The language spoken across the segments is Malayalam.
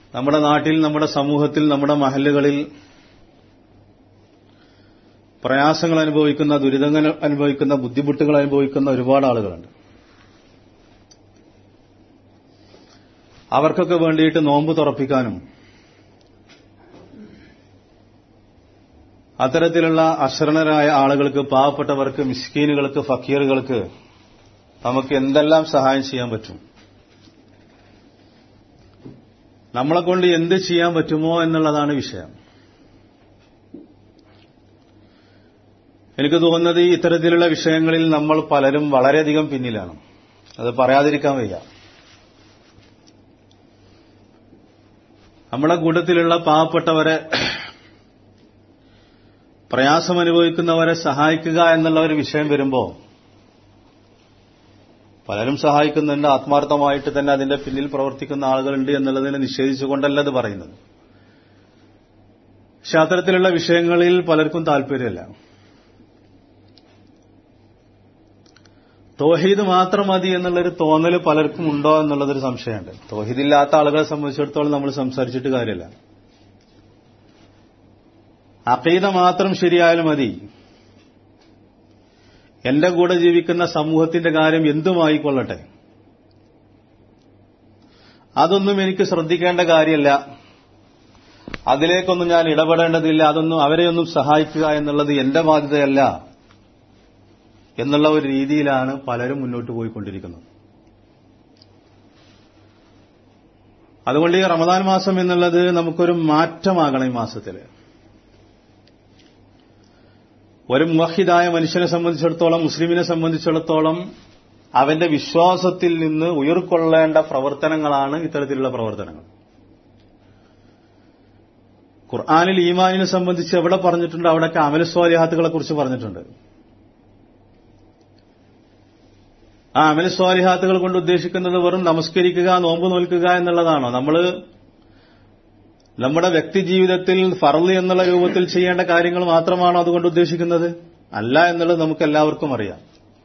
നമ്മുടെ നാട്ടിൽ നമ്മുടെ സമൂഹത്തിൽ നമ്മുടെ മഹല്ലുകളിൽ പ്രയാസങ്ങൾ അനുഭവിക്കുന്ന ദുരിതങ്ങൾ അനുഭവിക്കുന്ന ബുദ്ധിമുട്ടുകൾ അനുഭവിക്കുന്ന ഒരുപാട് ആളുകളുണ്ട് അവർക്കൊക്കെ വേണ്ടിയിട്ട് നോമ്പ് തുറപ്പിക്കാനും അത്തരത്തിലുള്ള അശ്രണരായ ആളുകൾക്ക് പാവപ്പെട്ടവർക്ക് മിസ്കീനുകൾക്ക് ഫക്കീറുകൾക്ക് നമുക്ക് എന്തെല്ലാം സഹായം ചെയ്യാൻ പറ്റും നമ്മളെ കൊണ്ട് എന്ത് ചെയ്യാൻ പറ്റുമോ എന്നുള്ളതാണ് വിഷയം എനിക്ക് തോന്നുന്നത് ഈ ഇത്തരത്തിലുള്ള വിഷയങ്ങളിൽ നമ്മൾ പലരും വളരെയധികം പിന്നിലാണ് അത് പറയാതിരിക്കാൻ വയ്യ നമ്മുടെ കൂട്ടത്തിലുള്ള പാവപ്പെട്ടവരെ പ്രയാസം അനുഭവിക്കുന്നവരെ സഹായിക്കുക എന്നുള്ള ഒരു വിഷയം വരുമ്പോൾ പലരും സഹായിക്കുന്നുണ്ട് ആത്മാർത്ഥമായിട്ട് തന്നെ അതിന്റെ പിന്നിൽ പ്രവർത്തിക്കുന്ന ആളുകളുണ്ട് എന്നുള്ളതിനെ നിഷേധിച്ചുകൊണ്ടല്ല അത് പറയുന്നത് പക്ഷെ അത്തരത്തിലുള്ള വിഷയങ്ങളിൽ പലർക്കും താല്പര്യമല്ല തോഹീദ് മാത്രം മതി എന്നുള്ളൊരു തോന്നൽ പലർക്കും ഉണ്ടോ എന്നുള്ളതൊരു സംശയമുണ്ട് തോഹീദ് ഇല്ലാത്ത ആളുകളെ സംബന്ധിച്ചിടത്തോളം നമ്മൾ സംസാരിച്ചിട്ട് കാര്യമില്ല അഖീദ മാത്രം ശരിയായാലും മതി എന്റെ കൂടെ ജീവിക്കുന്ന സമൂഹത്തിന്റെ കാര്യം എന്തുമായിക്കൊള്ളട്ടെ അതൊന്നും എനിക്ക് ശ്രദ്ധിക്കേണ്ട കാര്യമല്ല അതിലേക്കൊന്നും ഞാൻ ഇടപെടേണ്ടതില്ല അതൊന്നും അവരെയൊന്നും സഹായിക്കുക എന്നുള്ളത് എന്റെ ബാധ്യതയല്ല എന്നുള്ള ഒരു രീതിയിലാണ് പലരും മുന്നോട്ട് പോയിക്കൊണ്ടിരിക്കുന്നത് അതുകൊണ്ട് ഈ റമദാൻ മാസം എന്നുള്ളത് നമുക്കൊരു മാറ്റമാകണം ഈ മാസത്തില് ഒരു മുഹിദായ മനുഷ്യനെ സംബന്ധിച്ചിടത്തോളം മുസ്ലിമിനെ സംബന്ധിച്ചിടത്തോളം അവന്റെ വിശ്വാസത്തിൽ നിന്ന് ഉയർക്കൊള്ളേണ്ട പ്രവർത്തനങ്ങളാണ് ഇത്തരത്തിലുള്ള പ്രവർത്തനങ്ങൾ ഖുർആാനിൽ ഈമാനിനെ സംബന്ധിച്ച് എവിടെ പറഞ്ഞിട്ടുണ്ട് അവിടെയൊക്കെ അമലസ്വാലിഹാത്തുകളെ കുറിച്ച് പറഞ്ഞിട്ടുണ്ട് ആ അമലസ്വാലിഹാത്തുകൾ കൊണ്ട് ഉദ്ദേശിക്കുന്നത് വെറും നമസ്കരിക്കുക നോമ്പ് നോൽക്കുക എന്നുള്ളതാണോ നമ്മള് നമ്മുടെ വ്യക്തി ജീവിതത്തിൽ ഫറല് എന്നുള്ള രൂപത്തിൽ ചെയ്യേണ്ട കാര്യങ്ങൾ മാത്രമാണോ അതുകൊണ്ട് ഉദ്ദേശിക്കുന്നത് അല്ല എന്നുള്ളത് നമുക്ക് എല്ലാവർക്കും അറിയാം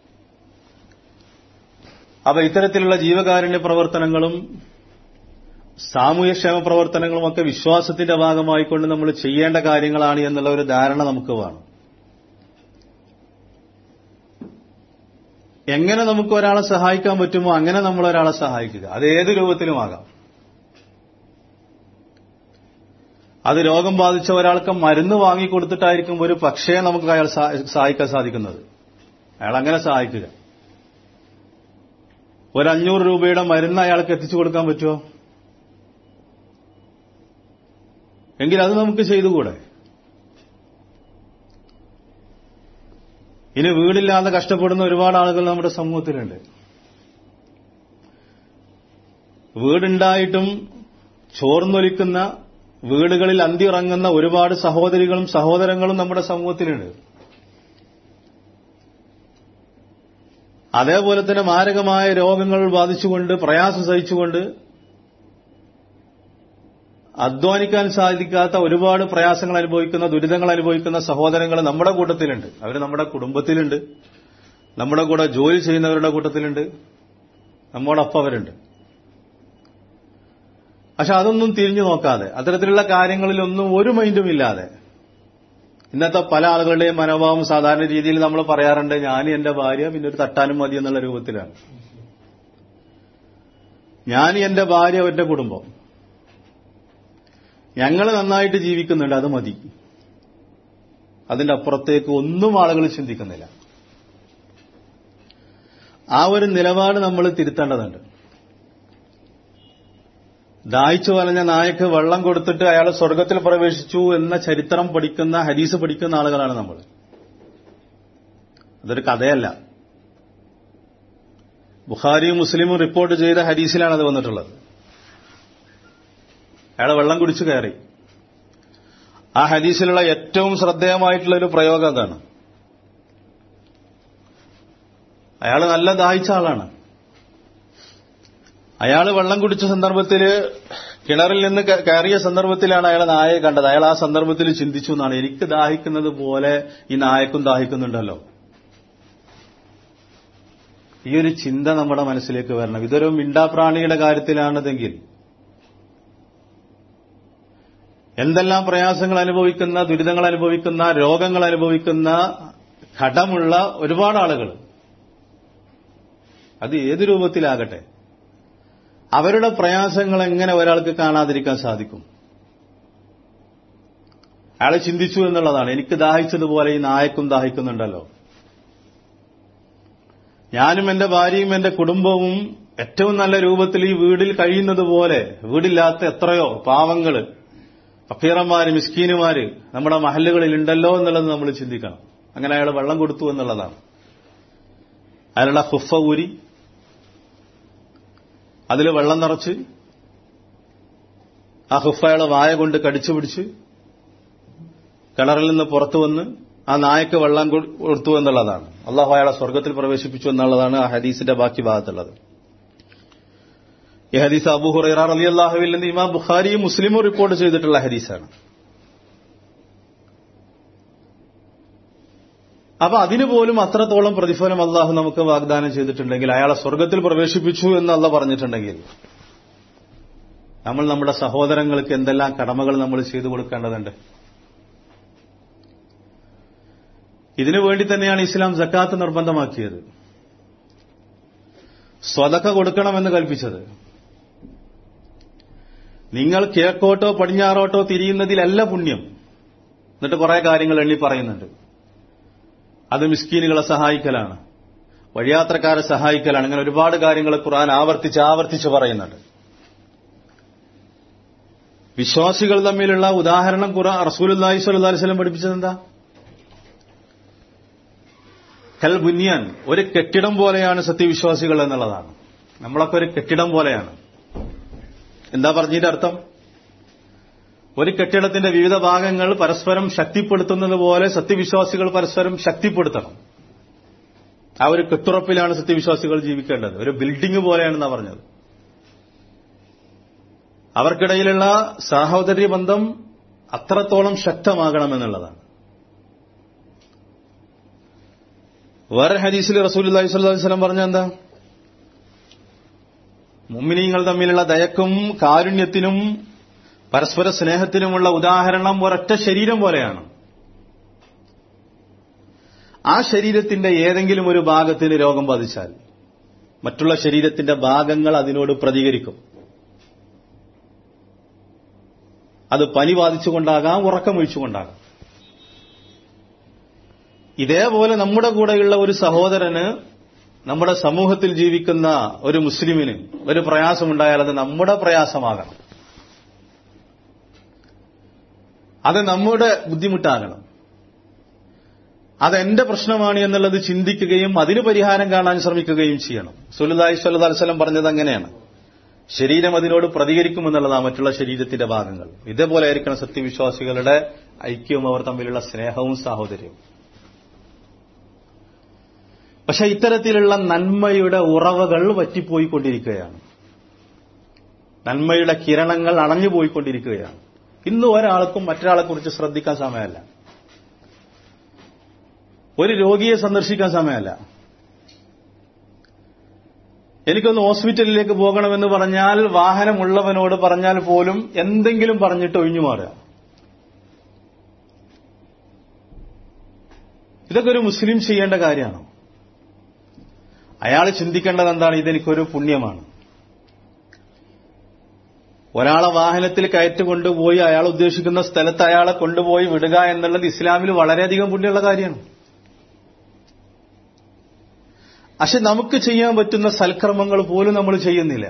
അപ്പൊ ഇത്തരത്തിലുള്ള ജീവകാരുണ്യ പ്രവർത്തനങ്ങളും സാമൂഹ്യക്ഷേമ പ്രവർത്തനങ്ങളും ഒക്കെ വിശ്വാസത്തിന്റെ ഭാഗമായിക്കൊണ്ട് നമ്മൾ ചെയ്യേണ്ട കാര്യങ്ങളാണ് എന്നുള്ള ഒരു ധാരണ നമുക്ക് വേണം എങ്ങനെ നമുക്ക് ഒരാളെ സഹായിക്കാൻ പറ്റുമോ അങ്ങനെ നമ്മൾ ഒരാളെ സഹായിക്കുക അത് ഏത് രൂപത്തിലുമാകാം അത് രോഗം ബാധിച്ച ഒരാൾക്ക് മരുന്ന് വാങ്ങിക്കൊടുത്തിട്ടായിരിക്കും ഒരു പക്ഷേ നമുക്ക് അയാൾ സഹായിക്കാൻ സാധിക്കുന്നത് അയാൾ അങ്ങനെ സഹായിക്കുക ഒരു അഞ്ഞൂറ് രൂപയുടെ മരുന്ന് അയാൾക്ക് എത്തിച്ചു കൊടുക്കാൻ പറ്റുമോ എങ്കിൽ അത് നമുക്ക് ചെയ്തുകൂടെ ഇനി വീടില്ലാതെ കഷ്ടപ്പെടുന്ന ഒരുപാട് ആളുകൾ നമ്മുടെ സമൂഹത്തിലുണ്ട് വീടുണ്ടായിട്ടും ചോർന്നൊലിക്കുന്ന വീടുകളിൽ അന്തിറങ്ങുന്ന ഒരുപാട് സഹോദരികളും സഹോദരങ്ങളും നമ്മുടെ സമൂഹത്തിലുണ്ട് അതേപോലെ തന്നെ മാരകമായ രോഗങ്ങൾ ബാധിച്ചുകൊണ്ട് പ്രയാസം സഹിച്ചുകൊണ്ട് അധ്വാനിക്കാൻ സാധിക്കാത്ത ഒരുപാട് പ്രയാസങ്ങൾ അനുഭവിക്കുന്ന ദുരിതങ്ങൾ അനുഭവിക്കുന്ന സഹോദരങ്ങൾ നമ്മുടെ കൂട്ടത്തിലുണ്ട് അവർ നമ്മുടെ കുടുംബത്തിലുണ്ട് നമ്മുടെ കൂടെ ജോലി ചെയ്യുന്നവരുടെ കൂട്ടത്തിലുണ്ട് നമ്മോടൊപ്പം അവരുണ്ട് പക്ഷെ അതൊന്നും തിരിഞ്ഞു നോക്കാതെ അത്തരത്തിലുള്ള കാര്യങ്ങളിലൊന്നും ഒരു മൈൻഡും ഇല്ലാതെ ഇന്നത്തെ പല ആളുകളുടെയും മനോഭാവം സാധാരണ രീതിയിൽ നമ്മൾ പറയാറുണ്ട് ഞാൻ എന്റെ ഭാര്യ പിന്നെ ഒരു തട്ടാനും മതി എന്നുള്ള രൂപത്തിലാണ് ഞാൻ എന്റെ ഭാര്യ എന്റെ കുടുംബം ഞങ്ങൾ നന്നായിട്ട് ജീവിക്കുന്നുണ്ട് അത് മതി അതിന്റെ അപ്പുറത്തേക്ക് ഒന്നും ആളുകൾ ചിന്തിക്കുന്നില്ല ആ ഒരു നിലപാട് നമ്മൾ തിരുത്തേണ്ടതുണ്ട് ദാഹിച്ചു വലഞ്ഞ നായക്ക് വെള്ളം കൊടുത്തിട്ട് അയാൾ സ്വർഗത്തിൽ പ്രവേശിച്ചു എന്ന ചരിത്രം പഠിക്കുന്ന ഹദീസ് പഠിക്കുന്ന ആളുകളാണ് നമ്മൾ അതൊരു കഥയല്ല ബുഖാരിയും മുസ്ലിമും റിപ്പോർട്ട് ചെയ്ത ഹദീസിലാണ് അത് വന്നിട്ടുള്ളത് അയാൾ വെള്ളം കുടിച്ചു കയറി ആ ഹദീസിലുള്ള ഏറ്റവും ശ്രദ്ധേയമായിട്ടുള്ള ഒരു പ്രയോഗം അതാണ് അയാൾ നല്ല ദാഹിച്ച ആളാണ് അയാൾ വെള്ളം കുടിച്ച സന്ദർഭത്തിൽ കിണറിൽ നിന്ന് കയറിയ സന്ദർഭത്തിലാണ് അയാൾ നായയെ കണ്ടത് അയാൾ ആ സന്ദർഭത്തിൽ ചിന്തിച്ചു എന്നാണ് എനിക്ക് ദാഹിക്കുന്നത് പോലെ ഈ നായക്കും ദാഹിക്കുന്നുണ്ടല്ലോ ഈ ഒരു ചിന്ത നമ്മുടെ മനസ്സിലേക്ക് വരണം ഇതൊരു മിണ്ടാപ്രാണിയുടെ കാര്യത്തിലാണതെങ്കിൽ എന്തെല്ലാം പ്രയാസങ്ങൾ അനുഭവിക്കുന്ന ദുരിതങ്ങൾ അനുഭവിക്കുന്ന രോഗങ്ങൾ അനുഭവിക്കുന്ന ഘടമുള്ള ഒരുപാട് ആളുകൾ അത് ഏത് രൂപത്തിലാകട്ടെ അവരുടെ പ്രയാസങ്ങൾ എങ്ങനെ ഒരാൾക്ക് കാണാതിരിക്കാൻ സാധിക്കും അയാൾ ചിന്തിച്ചു എന്നുള്ളതാണ് എനിക്ക് ദാഹിച്ചതുപോലെ ഈ നായക്കും ദാഹിക്കുന്നുണ്ടല്ലോ ഞാനും എന്റെ ഭാര്യയും എന്റെ കുടുംബവും ഏറ്റവും നല്ല രൂപത്തിൽ ഈ വീടിൽ കഴിയുന്നത് പോലെ വീടില്ലാത്ത എത്രയോ പാവങ്ങള് ഫക്കീറന്മാര് മിസ്കീനുമാര് നമ്മുടെ മഹല്ലുകളിൽ ഉണ്ടല്ലോ എന്നുള്ളത് നമ്മൾ ചിന്തിക്കണം അങ്ങനെ അയാൾ വെള്ളം കൊടുത്തു എന്നുള്ളതാണ് അയാളുടെ ഹുഫ ഊരി അതിൽ വെള്ളം നിറച്ച് ആ ഹുഫ അയാളെ വായ കൊണ്ട് കടിച്ചു പിടിച്ച് കിണറിൽ നിന്ന് പുറത്തു വന്ന് ആ നായക്ക് വെള്ളം കൊടുത്തു എന്നുള്ളതാണ് അള്ളാഹു അയാളെ സ്വർഗത്തിൽ പ്രവേശിപ്പിച്ചു എന്നുള്ളതാണ് ആ ഹദീസിന്റെ ബാക്കി ഭാഗത്തുള്ളത് ഈ ഹദീസ് അബു ഹുറൈറ അലി അള്ളാഹുവിൽ നിന്ന് ഇമാം ബുഖാരിയും മുസ്ലിമും റിപ്പോർട്ട് ചെയ്തിട്ടുള്ള ഹദീസാണ് അപ്പൊ അതിനു പോലും അത്രത്തോളം പ്രതിഫലം അള്ളാഹു നമുക്ക് വാഗ്ദാനം ചെയ്തിട്ടുണ്ടെങ്കിൽ അയാളെ സ്വർഗത്തിൽ പ്രവേശിപ്പിച്ചു എന്ന് അല്ല പറഞ്ഞിട്ടുണ്ടെങ്കിൽ നമ്മൾ നമ്മുടെ സഹോദരങ്ങൾക്ക് എന്തെല്ലാം കടമകൾ നമ്മൾ ചെയ്തു കൊടുക്കേണ്ടതുണ്ട് ഇതിനു വേണ്ടി തന്നെയാണ് ഇസ്ലാം ജക്കാത്ത് നിർബന്ധമാക്കിയത് സ്വതക്ക കൊടുക്കണമെന്ന് കൽപ്പിച്ചത് നിങ്ങൾ കിഴക്കോട്ടോ പടിഞ്ഞാറോട്ടോ തിരിയുന്നതിലല്ല പുണ്യം എന്നിട്ട് കുറെ കാര്യങ്ങൾ എണ്ണി പറയുന്നുണ്ട് അത് മിസ്കീനുകളെ സഹായിക്കലാണ് വഴിയാത്രക്കാരെ സഹായിക്കലാണ് അങ്ങനെ ഒരുപാട് കാര്യങ്ങൾ ഖുർആൻ ആവർത്തിച്ച് ആവർത്തിച്ച് പറയുന്നുണ്ട് വിശ്വാസികൾ തമ്മിലുള്ള ഉദാഹരണം ഖുർആൻ റസൂലി സ്വല്ലി വസ്ലം പഠിപ്പിച്ചത് എന്താ കൽ ബുനിയാൻ ഒരു കെട്ടിടം പോലെയാണ് സത്യവിശ്വാസികൾ എന്നുള്ളതാണ് നമ്മളൊക്കെ ഒരു കെട്ടിടം പോലെയാണ് എന്താ പറഞ്ഞതിന്റെ അർത്ഥം ഒരു കെട്ടിടത്തിന്റെ വിവിധ ഭാഗങ്ങൾ പരസ്പരം ശക്തിപ്പെടുത്തുന്നത് പോലെ സത്യവിശ്വാസികൾ പരസ്പരം ശക്തിപ്പെടുത്തണം ആ ഒരു കെട്ടുറപ്പിലാണ് സത്യവിശ്വാസികൾ ജീവിക്കേണ്ടത് ഒരു ബിൽഡിംഗ് പോലെയാണെന്നാ പറഞ്ഞത് അവർക്കിടയിലുള്ള സാഹോദര്യ ബന്ധം അത്രത്തോളം ശക്തമാകണമെന്നുള്ളതാണ് വേറെ ഹദീസിൽ റസൂൽ അലൈഹി സ്വലം പറഞ്ഞ എന്താ മുമ്മിനീങ്ങൾ തമ്മിലുള്ള ദയക്കും കാരുണ്യത്തിനും പരസ്പര സ്നേഹത്തിനുമുള്ള ഉദാഹരണം ഒരൊറ്റ ശരീരം പോലെയാണ് ആ ശരീരത്തിന്റെ ഏതെങ്കിലും ഒരു ഭാഗത്തിന് രോഗം ബാധിച്ചാൽ മറ്റുള്ള ശരീരത്തിന്റെ ഭാഗങ്ങൾ അതിനോട് പ്രതികരിക്കും അത് പനി ബാധിച്ചുകൊണ്ടാകാം ഉറക്കമൊഴിച്ചുകൊണ്ടാകാം ഇതേപോലെ നമ്മുടെ കൂടെയുള്ള ഒരു സഹോദരന് നമ്മുടെ സമൂഹത്തിൽ ജീവിക്കുന്ന ഒരു മുസ്ലിമിന് ഒരു പ്രയാസമുണ്ടായാൽ അത് നമ്മുടെ പ്രയാസമാകണം അത് നമ്മുടെ ബുദ്ധിമുട്ടാകണം അതെന്റെ പ്രശ്നമാണ് എന്നുള്ളത് ചിന്തിക്കുകയും അതിന് പരിഹാരം കാണാൻ ശ്രമിക്കുകയും ചെയ്യണം സുലുദായി സ്വല്ലാ വസ്ലം പറഞ്ഞത് അങ്ങനെയാണ് ശരീരം അതിനോട് പ്രതികരിക്കുമെന്നുള്ളതാണ് മറ്റുള്ള ശരീരത്തിന്റെ ഭാഗങ്ങൾ ഇതേപോലെ ആയിരിക്കണം സത്യവിശ്വാസികളുടെ ഐക്യവും അവർ തമ്മിലുള്ള സ്നേഹവും സാഹോദര്യവും പക്ഷെ ഇത്തരത്തിലുള്ള നന്മയുടെ ഉറവകൾ വറ്റിപ്പോയിക്കൊണ്ടിരിക്കുകയാണ് നന്മയുടെ കിരണങ്ങൾ അണഞ്ഞുപോയിക്കൊണ്ടിരിക്കുകയാണ് ഇന്ന് ഒരാൾക്കും മറ്റൊരാളെക്കുറിച്ച് ശ്രദ്ധിക്കാൻ സമയമല്ല ഒരു രോഗിയെ സന്ദർശിക്കാൻ സമയമല്ല എനിക്കൊന്ന് ഹോസ്പിറ്റലിലേക്ക് പോകണമെന്ന് പറഞ്ഞാൽ വാഹനമുള്ളവനോട് പറഞ്ഞാൽ പോലും എന്തെങ്കിലും പറഞ്ഞിട്ട് ഒഴിഞ്ഞു മാറുക ഇതൊക്കെ ഒരു മുസ്ലിം ചെയ്യേണ്ട കാര്യമാണ് അയാൾ ചിന്തിക്കേണ്ടത് എന്താണ് ഇതെനിക്കൊരു പുണ്യമാണ് ഒരാളെ വാഹനത്തിൽ കയറ്റ് കൊണ്ടുപോയി അയാൾ ഉദ്ദേശിക്കുന്ന സ്ഥലത്ത് അയാളെ കൊണ്ടുപോയി വിടുക എന്നുള്ളത് ഇസ്ലാമിൽ വളരെയധികം പുണ്യമുള്ള കാര്യമാണ് പക്ഷെ നമുക്ക് ചെയ്യാൻ പറ്റുന്ന സൽക്കർമ്മങ്ങൾ പോലും നമ്മൾ ചെയ്യുന്നില്ല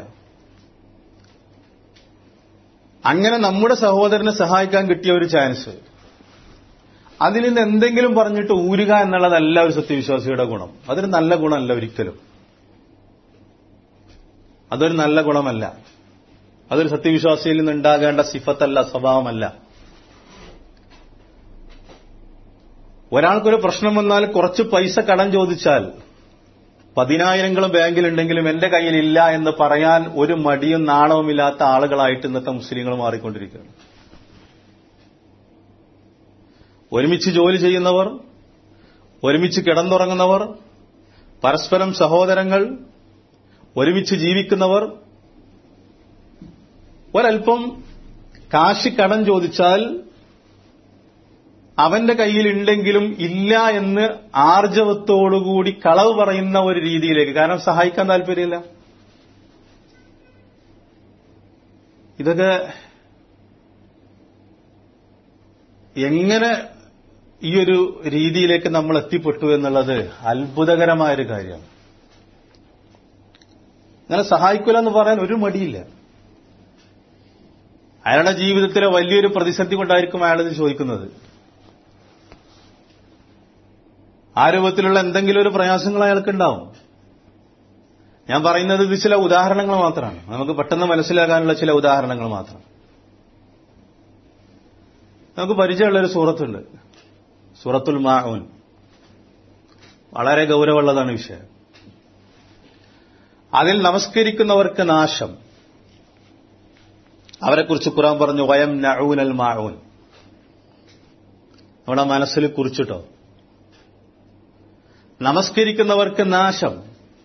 അങ്ങനെ നമ്മുടെ സഹോദരനെ സഹായിക്കാൻ കിട്ടിയ ഒരു ചാൻസ് അതിൽ നിന്ന് എന്തെങ്കിലും പറഞ്ഞിട്ട് ഊരുക എന്നുള്ളതല്ല ഒരു സത്യവിശ്വാസിയുടെ ഗുണം അതൊരു നല്ല ഗുണമല്ല ഒരിക്കലും അതൊരു നല്ല ഗുണമല്ല അതൊരു സത്യവിശ്വാസിയിൽ നിന്ന് ഉണ്ടാകേണ്ട സിഫത്തല്ല സ്വഭാവമല്ല ഒരാൾക്കൊരു പ്രശ്നം വന്നാൽ കുറച്ച് പൈസ കടം ചോദിച്ചാൽ പതിനായിരങ്ങളും ബാങ്കിലുണ്ടെങ്കിലും എന്റെ കയ്യിലില്ല എന്ന് പറയാൻ ഒരു മടിയും നാണവുമില്ലാത്ത ആളുകളായിട്ട് ഇന്നത്തെ മുസ്ലിങ്ങൾ മാറിക്കൊണ്ടിരിക്കുകയാണ് ഒരുമിച്ച് ജോലി ചെയ്യുന്നവർ ഒരുമിച്ച് കിടന്നുറങ്ങുന്നവർ പരസ്പരം സഹോദരങ്ങൾ ഒരുമിച്ച് ജീവിക്കുന്നവർ ഒരൽപ്പം കാശ് കടം ചോദിച്ചാൽ അവന്റെ കയ്യിലുണ്ടെങ്കിലും ഇല്ല എന്ന് ആർജവത്തോടുകൂടി കളവ് പറയുന്ന ഒരു രീതിയിലേക്ക് കാരണം സഹായിക്കാൻ താല്പര്യമില്ല ഇതൊക്കെ എങ്ങനെ ഈ ഒരു രീതിയിലേക്ക് നമ്മൾ എത്തിപ്പെട്ടു എന്നുള്ളത് അത്ഭുതകരമായൊരു കാര്യമാണ് അങ്ങനെ സഹായിക്കില്ല എന്ന് പറയാൻ ഒരു മടിയില്ല അയാളുടെ ജീവിതത്തിലെ വലിയൊരു പ്രതിസന്ധി കൊണ്ടായിരിക്കും അയാളിത് ചോദിക്കുന്നത് ആ രൂപത്തിലുള്ള എന്തെങ്കിലും ഒരു പ്രയാസങ്ങൾ അയാൾക്കുണ്ടാവും ഞാൻ പറയുന്നത് ഇത് ചില ഉദാഹരണങ്ങൾ മാത്രമാണ് നമുക്ക് പെട്ടെന്ന് മനസ്സിലാക്കാനുള്ള ചില ഉദാഹരണങ്ങൾ മാത്രം നമുക്ക് പരിചയമുള്ളൊരു സൂറത്തുണ്ട് സൂറത്തുൽ മാഊൻ വളരെ ഗൗരവമുള്ളതാണ് വിഷയം അതിൽ നമസ്കരിക്കുന്നവർക്ക് നാശം അവരെക്കുറിച്ച് ഖുറാൻ പറഞ്ഞു വയം നഊനൽ മാഊൻ നമ്മുടെ മനസ്സിൽ കുറിച്ചിട്ടോ നമസ്കരിക്കുന്നവർക്ക് നാശം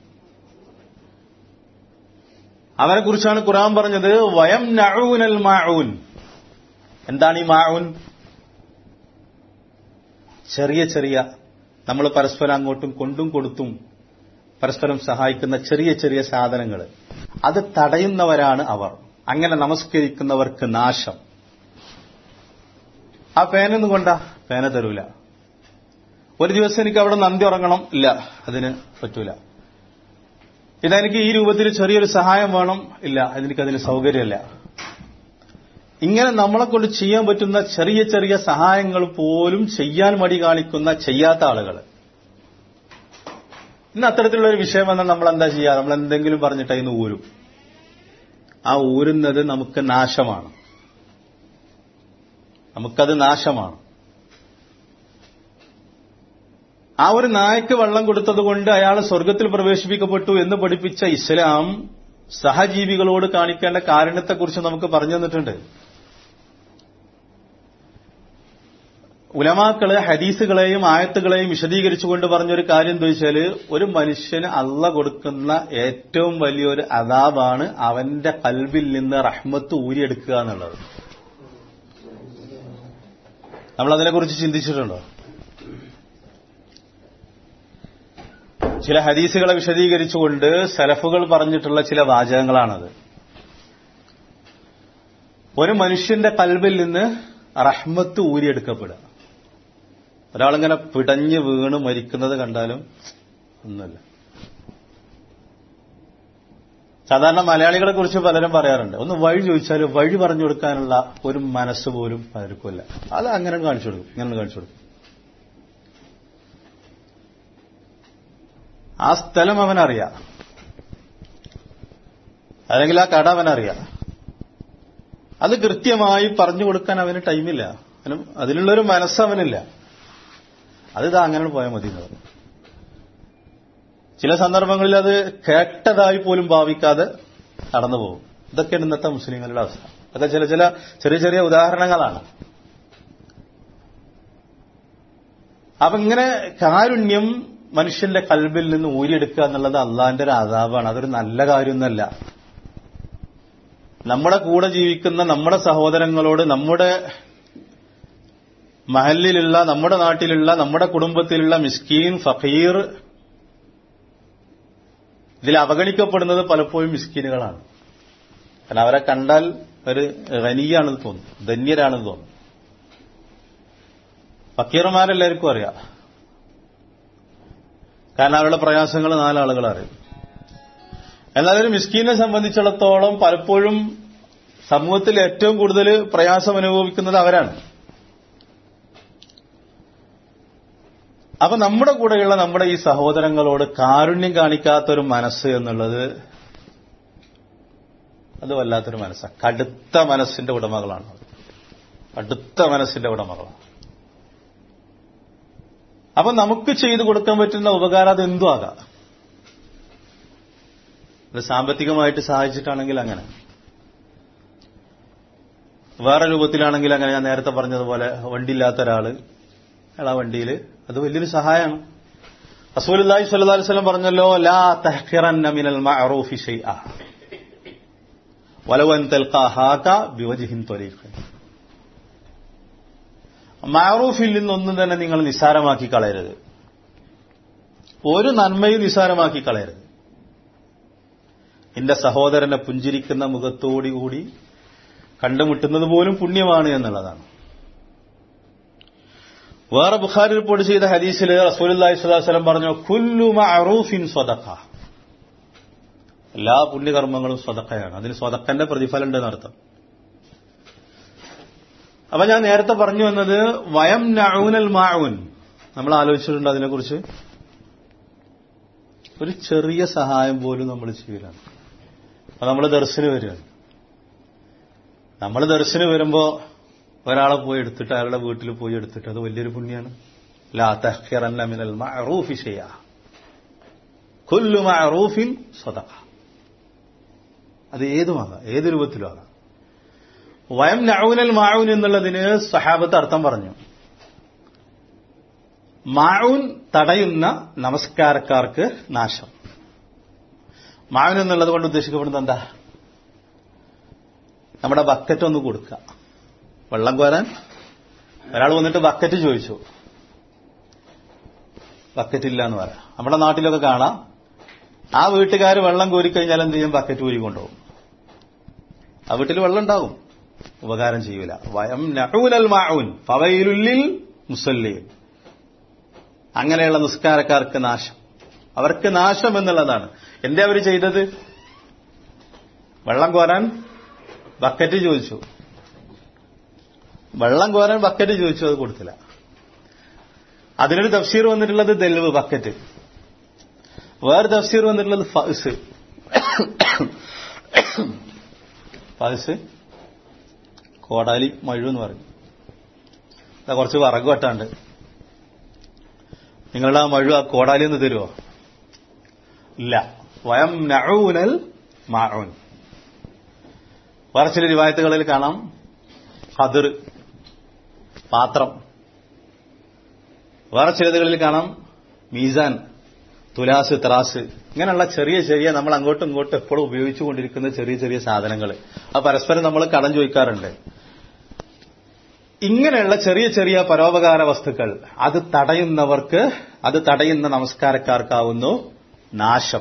അവരെക്കുറിച്ചാണ് ഖുറാൻ പറഞ്ഞത് വയം നഊനൽ മാഊൻ എന്താണ് ഈ മാഊൻ ചെറിയ ചെറിയ നമ്മൾ പരസ്പരം അങ്ങോട്ടും കൊണ്ടും കൊടുത്തും പരസ്പരം സഹായിക്കുന്ന ചെറിയ ചെറിയ സാധനങ്ങൾ അത് തടയുന്നവരാണ് അവർ അങ്ങനെ നമസ്കരിക്കുന്നവർക്ക് നാശം ആ പേനൊന്നും കൊണ്ടാ പേന തരൂല ഒരു ദിവസം എനിക്ക് അവിടെ നന്ദി ഉറങ്ങണം ഇല്ല അതിന് പറ്റൂല ഇതെനിക്ക് ഈ രൂപത്തിൽ ചെറിയൊരു സഹായം വേണം ഇല്ല എനിക്കതിന് സൗകര്യമില്ല ഇങ്ങനെ നമ്മളെ കൊണ്ട് ചെയ്യാൻ പറ്റുന്ന ചെറിയ ചെറിയ സഹായങ്ങൾ പോലും ചെയ്യാൻ മടി കാണിക്കുന്ന ചെയ്യാത്ത ആളുകൾ ഇന്ന് അത്തരത്തിലുള്ള ഒരു വിഷയം വന്നാൽ നമ്മൾ എന്താ ചെയ്യുക നമ്മൾ എന്തെങ്കിലും പറഞ്ഞിട്ട് അതിന് ഊരും ആ ഊരുന്നത് നമുക്ക് നാശമാണ് നമുക്കത് നാശമാണ് ആ ഒരു നായക്ക് വെള്ളം കൊടുത്തതുകൊണ്ട് അയാൾ സ്വർഗത്തിൽ പ്രവേശിപ്പിക്കപ്പെട്ടു എന്ന് പഠിപ്പിച്ച ഇസ്ലാം സഹജീവികളോട് കാണിക്കേണ്ട കാരുണ്യത്തെക്കുറിച്ച് നമുക്ക് പറഞ്ഞു തന്നിട്ടുണ്ട് ഉലമാക്കള് ഹദീസുകളെയും ആയത്തുകളെയും വിശദീകരിച്ചുകൊണ്ട് പറഞ്ഞൊരു കാര്യം എന്താ വെച്ചാൽ ഒരു മനുഷ്യന് അള്ള കൊടുക്കുന്ന ഏറ്റവും വലിയൊരു അതാബാണ് അവന്റെ കൽവിൽ നിന്ന് റഹ്മത്ത് ഊരിയെടുക്കുക എന്നുള്ളത് നമ്മൾ അതിനെക്കുറിച്ച് ചിന്തിച്ചിട്ടുണ്ടോ ചില ഹദീസുകളെ വിശദീകരിച്ചുകൊണ്ട് സലഫുകൾ പറഞ്ഞിട്ടുള്ള ചില വാചകങ്ങളാണത് ഒരു മനുഷ്യന്റെ കൽവിൽ നിന്ന് റഹ്മത്ത് ഊരിയെടുക്കപ്പെടുക ഒരാളിങ്ങനെ പിടഞ്ഞ് വീണ് മരിക്കുന്നത് കണ്ടാലും ഒന്നുമില്ല സാധാരണ മലയാളികളെ കുറിച്ച് പലരും പറയാറുണ്ട് ഒന്ന് വഴി ചോദിച്ചാൽ വഴി പറഞ്ഞു കൊടുക്കാനുള്ള ഒരു മനസ്സ് പോലും പലർക്കുമില്ല അത് അങ്ങനെ കാണിച്ചു കൊടുക്കും ഇങ്ങനെ കാണിച്ചു കൊടുക്കും ആ സ്ഥലം അവനറിയാം അല്ലെങ്കിൽ ആ കട അവനറിയാം അത് കൃത്യമായി പറഞ്ഞു കൊടുക്കാൻ അവന് ടൈമില്ല അവനും അതിനുള്ളൊരു മനസ്സ് അവനില്ല അത് ഇതാ അങ്ങനെ പോയാൽ മതി എന്ന് പറഞ്ഞു ചില സന്ദർഭങ്ങളിൽ അത് കേട്ടതായി പോലും ഭാവിക്കാതെ കടന്നു പോകും ഇതൊക്കെയാണ് ഇന്നത്തെ മുസ്ലിങ്ങളുടെ അവസ്ഥ അതൊക്കെ ചില ചില ചെറിയ ചെറിയ ഉദാഹരണങ്ങളാണ് അപ്പൊ ഇങ്ങനെ കാരുണ്യം മനുഷ്യന്റെ കൽബിൽ നിന്ന് ഊരിയെടുക്കുക എന്നുള്ളത് അള്ളാന്റെ ഒരു അതാപാണ് അതൊരു നല്ല കാര്യമൊന്നല്ല നമ്മുടെ കൂടെ ജീവിക്കുന്ന നമ്മുടെ സഹോദരങ്ങളോട് നമ്മുടെ മഹലിലുള്ള നമ്മുടെ നാട്ടിലുള്ള നമ്മുടെ കുടുംബത്തിലുള്ള മിസ്കീൻ ഫഖീർ ഇതിൽ അവഗണിക്കപ്പെടുന്നത് പലപ്പോഴും മിസ്കീനുകളാണ് കാരണം അവരെ കണ്ടാൽ ഒരു ഖനിയാണെന്ന് തോന്നും ധന്യരാണെന്ന് തോന്നും ഫക്കീർമാരെല്ലാവർക്കും അറിയാം കാരണം അവരുടെ പ്രയാസങ്ങൾ നാലാളുകൾ അറിയും എന്നാൽ ഒരു മിസ്കീനെ സംബന്ധിച്ചിടത്തോളം പലപ്പോഴും സമൂഹത്തിൽ ഏറ്റവും കൂടുതൽ പ്രയാസം അനുഭവിക്കുന്നത് അവരാണ് അപ്പൊ നമ്മുടെ കൂടെയുള്ള നമ്മുടെ ഈ സഹോദരങ്ങളോട് കാരുണ്യം കാണിക്കാത്തൊരു മനസ്സ് എന്നുള്ളത് അത് വല്ലാത്തൊരു മനസ്സാണ് കടുത്ത മനസ്സിന്റെ ഉടമകളാണ് കടുത്ത മനസ്സിന്റെ ഉടമകളാണ് അപ്പൊ നമുക്ക് ചെയ്തു കൊടുക്കാൻ പറ്റുന്ന ഉപകാരം അത് എന്തും ആകാം അത് സാമ്പത്തികമായിട്ട് സഹായിച്ചിട്ടാണെങ്കിൽ അങ്ങനെ വേറെ രൂപത്തിലാണെങ്കിൽ അങ്ങനെ ഞാൻ നേരത്തെ പറഞ്ഞതുപോലെ വണ്ടിയില്ലാത്ത ഒരാള് അയാൾ ആ വണ്ടിയിൽ അത് വലിയൊരു സഹായമാണ് റസൂലി സ്വല്ലി വല്ലം പറഞ്ഞല്ലോ ലാ തഹ്ഖിറന്ന മിനൽ മഅറൂഫി ഷൈഅ വലവൻ തെൽക്കാഹാക ബിവജിഹിൻ തൊലീഖ് മാറൂഫിൽ നിന്നൊന്നും തന്നെ നിങ്ങൾ നിസ്സാരമാക്കി കളയരുത് ഒരു നന്മയും നിസ്സാരമാക്കി കളയരുത് എന്റെ സഹോദരനെ പുഞ്ചിരിക്കുന്ന മുഖത്തോടുകൂടി കണ്ടുമുട്ടുന്നത് പോലും പുണ്യമാണ് എന്നുള്ളതാണ് വേറെ ബുഖാരി റിപ്പോർട്ട് ചെയ്ത ഹദീസിൽ റസൂലി സ്വലാസ്ലം പറഞ്ഞു കുല്ലു മഅറൂഫിൻ സ്വതക്ക എല്ലാ പുണ്യകർമ്മങ്ങളും സ്വതക്കയാണ് അതിന് സ്വതക്കന്റെ പ്രതിഫലം ഉണ്ടെന്ന് അർത്ഥം അപ്പൊ ഞാൻ നേരത്തെ പറഞ്ഞു വന്നത് വയം നഊനൽ മാഊൻ നമ്മൾ ആലോചിച്ചിട്ടുണ്ട് അതിനെക്കുറിച്ച് ഒരു ചെറിയ സഹായം പോലും നമ്മൾ ചെയ്യലാണ് അപ്പൊ നമ്മൾ ദർശനം വരികയാണ് നമ്മൾ ദർശനം വരുമ്പോ ഒരാളെ പോയി എടുത്തിട്ട് അയാളുടെ വീട്ടിൽ പോയി എടുത്തിട്ട് അത് വലിയൊരു പുണ്യാണ് ലാ തഹ്ഖിറന്ന മിനൽ മഅറൂഫി ഷൈഅ കുല്ലു മഅറൂഫിൻ സദഖ അത് ഏതുമാകാം ഏത് രൂപത്തിലും ആകാം വയം നഊനൽ മാഊൻ എന്നുള്ളതിന് സഹാബത്ത് അർത്ഥം പറഞ്ഞു മാഊൻ തടയുന്ന നമസ്കാരക്കാർക്ക് നാശം മാഊൻ എന്നുള്ളത് കൊണ്ട് ഉദ്ദേശിക്കപ്പെടുന്നത് എന്താ നമ്മുടെ ബക്കറ്റ് ഒന്ന് കൊടുക്കുക വെള്ളം കോരാൻ ഒരാൾ വന്നിട്ട് ബക്കറ്റ് ചോദിച്ചു ബക്കറ്റ് ഇല്ല എന്ന് പറയാം നമ്മുടെ നാട്ടിലൊക്കെ കാണാം ആ വീട്ടുകാർ വെള്ളം കോരിക്കഴിഞ്ഞാൽ എന്ത് ചെയ്യും ബക്കറ്റ് ഊരി കൊണ്ടുപോകും ആ വീട്ടിൽ വെള്ളം ഉണ്ടാകും ഉപകാരം ചെയ്യൂല വയം നഊനൽ മാഊൻ ഫവയിലുള്ളിൽ മുസല്ലീൻ അങ്ങനെയുള്ള നിസ്കാരക്കാർക്ക് നാശം അവർക്ക് നാശം എന്നുള്ളതാണ് എന്തേ അവർ ചെയ്തത് വെള്ളം കോരാൻ ബക്കറ്റ് ചോദിച്ചു വെള്ളം കോരാൻ ബക്കറ്റ് ചോദിച്ചു അത് കൊടുത്തില്ല അതിനൊരു തഫ്സീർ വന്നിട്ടുള്ളത് ദൽവ് ബക്കറ്റ് വേറെ തഫ്സീർ വന്നിട്ടുള്ളത് ഫസ് ഫസ് കോടാലി മഴു എന്ന് പറയും അതാ കുറച്ച് വിറക് വെട്ടാണ്ട് നിങ്ങളുടെ ആ മഴു ആ കോടാലി ഒന്ന് തരുമോ ഇല്ല വയം നഊനൽ മാഊൻ വേറെ ചില റിവായത്തുകളിൽ കാണാം ഹദർ പാത്രം വേറെ ചിലതുകളിൽ കാണാം മീസാൻ തുലാസ് ത്രാസ് ഇങ്ങനെയുള്ള ചെറിയ ചെറിയ നമ്മൾ അങ്ങോട്ടും ഇങ്ങോട്ടും എപ്പോഴും ഉപയോഗിച്ചുകൊണ്ടിരിക്കുന്ന ചെറിയ ചെറിയ സാധനങ്ങൾ അത് പരസ്പരം നമ്മൾ കടം ചോദിക്കാറുണ്ട് ഇങ്ങനെയുള്ള ചെറിയ ചെറിയ പരോപകാര വസ്തുക്കൾ അത് തടയുന്നവർക്ക് അത് തടയുന്ന നമസ്കാരക്കാർക്കാവുന്നു നാശം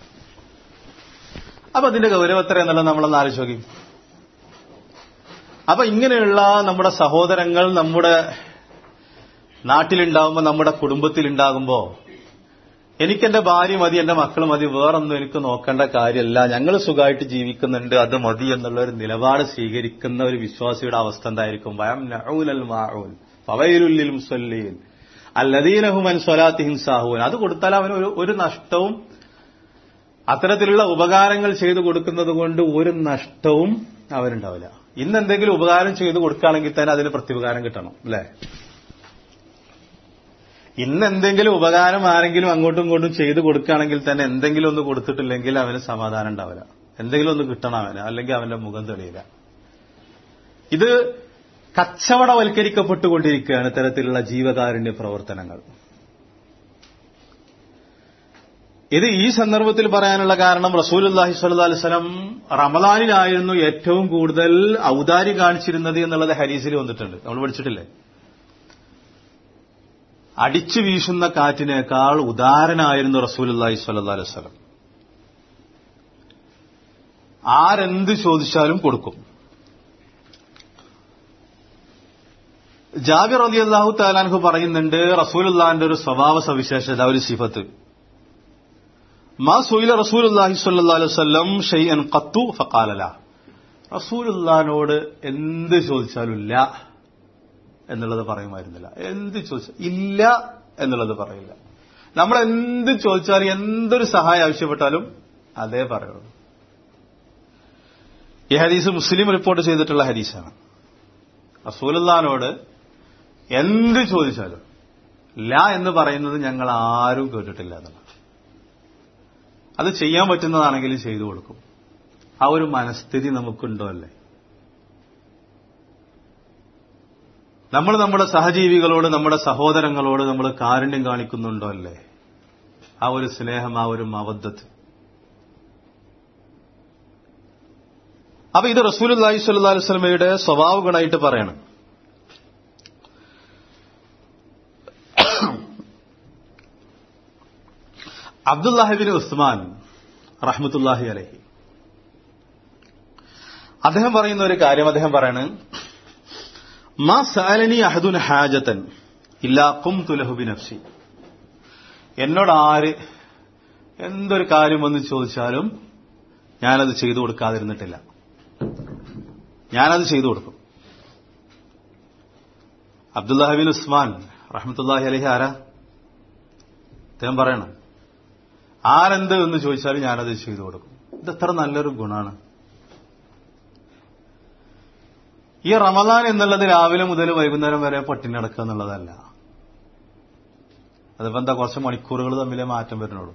അപ്പൊ അതിന്റെ ഗൗരവത്ര എന്നുള്ളത് നമ്മളൊന്ന് ആലോചിക്കും അപ്പൊ ഇങ്ങനെയുള്ള നമ്മുടെ സഹോദരങ്ങൾ നമ്മുടെ നാട്ടിലുണ്ടാകുമ്പോൾ നമ്മുടെ കുടുംബത്തിലുണ്ടാകുമ്പോൾ എനിക്കെന്റെ ഭാര്യ മതി എന്റെ മക്കൾ മതി വേറൊന്നും എനിക്ക് നോക്കേണ്ട കാര്യമല്ല ഞങ്ങൾ സുഖമായിട്ട് ജീവിക്കുന്നുണ്ട് അത് മതി എന്നുള്ള ഒരു നിലപാട് സ്വീകരിക്കുന്ന ഒരു വിശ്വാസിയുടെ അവസ്ഥ എന്തായിരിക്കും വയം നഊനൽ മാഊൻ ഫവൈലുല്ലിൽ മുസല്ലീൻ അല്ലദീനഹുമൻ സ്വലാത്തിഹിൻ സാഹുവൻ അത് കൊടുത്താൽ അവന് ഒരു ഒരു നഷ്ടവും അത്തരത്തിലുള്ള ഉപകാരങ്ങൾ ചെയ്തു കൊടുക്കുന്നത് കൊണ്ട് ഒരു നഷ്ടവും അവരുണ്ടാവില്ല ഇന്ന് എന്തെങ്കിലും ഉപകാരം ചെയ്തു കൊടുക്കുകയാണെങ്കിൽ തന്നെ അതിന് പ്രത്യുപകാരം കിട്ടണം അല്ലേ ഇന്ന് എന്തെങ്കിലും ഉപകാരം ആരെങ്കിലും അങ്ങോട്ടും ഇങ്ങോട്ടും ചെയ്തു കൊടുക്കുകയാണെങ്കിൽ തന്നെ എന്തെങ്കിലും ഒന്ന് കൊടുത്തിട്ടില്ലെങ്കിൽ അവന് സമാധാനം ഉണ്ടാവില്ല എന്തെങ്കിലും ഒന്ന് കിട്ടണം അവന് അല്ലെങ്കിൽ അവന്റെ മുഖം തെളിയില്ല ഇത് കച്ചവടവൽക്കരിക്കപ്പെട്ടുകൊണ്ടിരിക്കുകയാണ് ഇത്തരത്തിലുള്ള ജീവകാരുണ്യ പ്രവർത്തനങ്ങൾ ഇത് ഈ സന്ദർഭത്തിൽ പറയാനുള്ള കാരണം റസൂൽ അള്ളാഹി സ്വല്ലാ അലിസ്ലം റമദാനിലായിരുന്നു ഏറ്റവും കൂടുതൽ ഔദാരി കാണിച്ചിരുന്നത് എന്നുള്ളത് ഹരീസിൽ വന്നിട്ടുണ്ട് നമ്മൾ പഠിച്ചിട്ടില്ലേ അടിച്ചു വീശുന്ന കാറ്റിനേക്കാൾ ഉദാരനായിരുന്നു റസൂൽ അള്ളാഹി സ്വല്ലാ അലൈവലം ആരെന്ത് ചോദിച്ചാലും കൊടുക്കും ജാബിർ അലി അള്ളാഹു താലാൻഹു പറയുന്നുണ്ട് റസൂലുള്ളാന്റെ ഒരു സ്വഭാവ സവിശേഷത ഒരു സിഫത്ത് മാ സുയില റസൂലുള്ളാഹി സ്വല്ലല്ലാഹു അലൈഹി വസല്ലം ഷൈഅൻ ഖത്തു ഫഖാലല റസൂലുള്ളാഹിനോട് എന്ത് ചോദിച്ചാലും ഇല്ല എന്നുള്ളത് പറയുമായിരുന്നില്ല എന്ത് ചോദിച്ചാൽ ഇല്ല എന്നുള്ളത് പറയില്ല നമ്മൾ എന്ത് ചോദിച്ചാലും എന്തൊരു സഹായം ആവശ്യപ്പെട്ടാലും അതേ പറയുള്ളൂ ഈ ഹദീസ് മുസ്ലിം റിപ്പോർട്ട് ചെയ്തിട്ടുള്ള ഹദീസാണ് റസൂലുള്ളാഹിനോട് എന്ത് ചോദിച്ചാലും ഇല്ല എന്ന് പറയുന്നത് ഞങ്ങൾ ആരും കേട്ടിട്ടില്ല എന്നുള്ളത് അത് ചെയ്യാൻ പറ്റുന്നതാണെങ്കിൽ ചെയ്തു കൊടുക്കും ആ ഒരു മനസ്ഥിതി നമുക്കുണ്ടോ അല്ലേ നമ്മൾ നമ്മുടെ സഹജീവികളോട് നമ്മുടെ സഹോദരങ്ങളോട് നമ്മൾ കാരുണ്യം കാണിക്കുന്നുണ്ടോ അല്ലേ ആ ഒരു സ്നേഹം ആ ഒരു മവദ്ധത്ത് അപ്പൊ ഇത് റസൂൽ അള്ളാഹി സ്വല്ലാ വസ്ലമയുടെ സ്വഭാവ ഗുണമായിട്ട് പറയണം അബ്ദുല്ലാഹിബിൻ ഉസ്മാൻ റഹ്മത്തുല്ലാഹി അലഹി അദ്ദേഹം പറയുന്ന ഒരു കാര്യം അദ്ദേഹം പറയാണ് മാ സാലനി അഹദുൻ ഹാജത്തൻ ഇല്ലാ കും തുലഹുബി നഫ്സി എന്നോട് ആര് എന്തൊരു കാര്യം വന്ന് ചോദിച്ചാലും ഞാനത് ചെയ്തു കൊടുക്കാതിരുന്നിട്ടില്ല ഞാനത് ചെയ്തു കൊടുക്കും അബ്ദുല്ലാഹിബിൻ ഉസ്മാൻ റഹ്മത്തുല്ലാഹി അലഹി ആരാ അദ്ദേഹം പറയണം ആരെന്ത് എന്ന് ചോദിച്ചാലും ഞാനത് ചെയ്തു കൊടുക്കും ഇത് എത്ര നല്ലൊരു ഗുണമാണ് ഈ റമദാൻ എന്നുള്ളത് രാവിലെ മുതൽ വൈകുന്നേരം വരെ പട്ടിണി നടക്കുക എന്നുള്ളതല്ല അതിപ്പോ എന്താ കുറച്ച് മണിക്കൂറുകൾ തമ്മിലേ മാറ്റം വരുന്നുള്ളൂ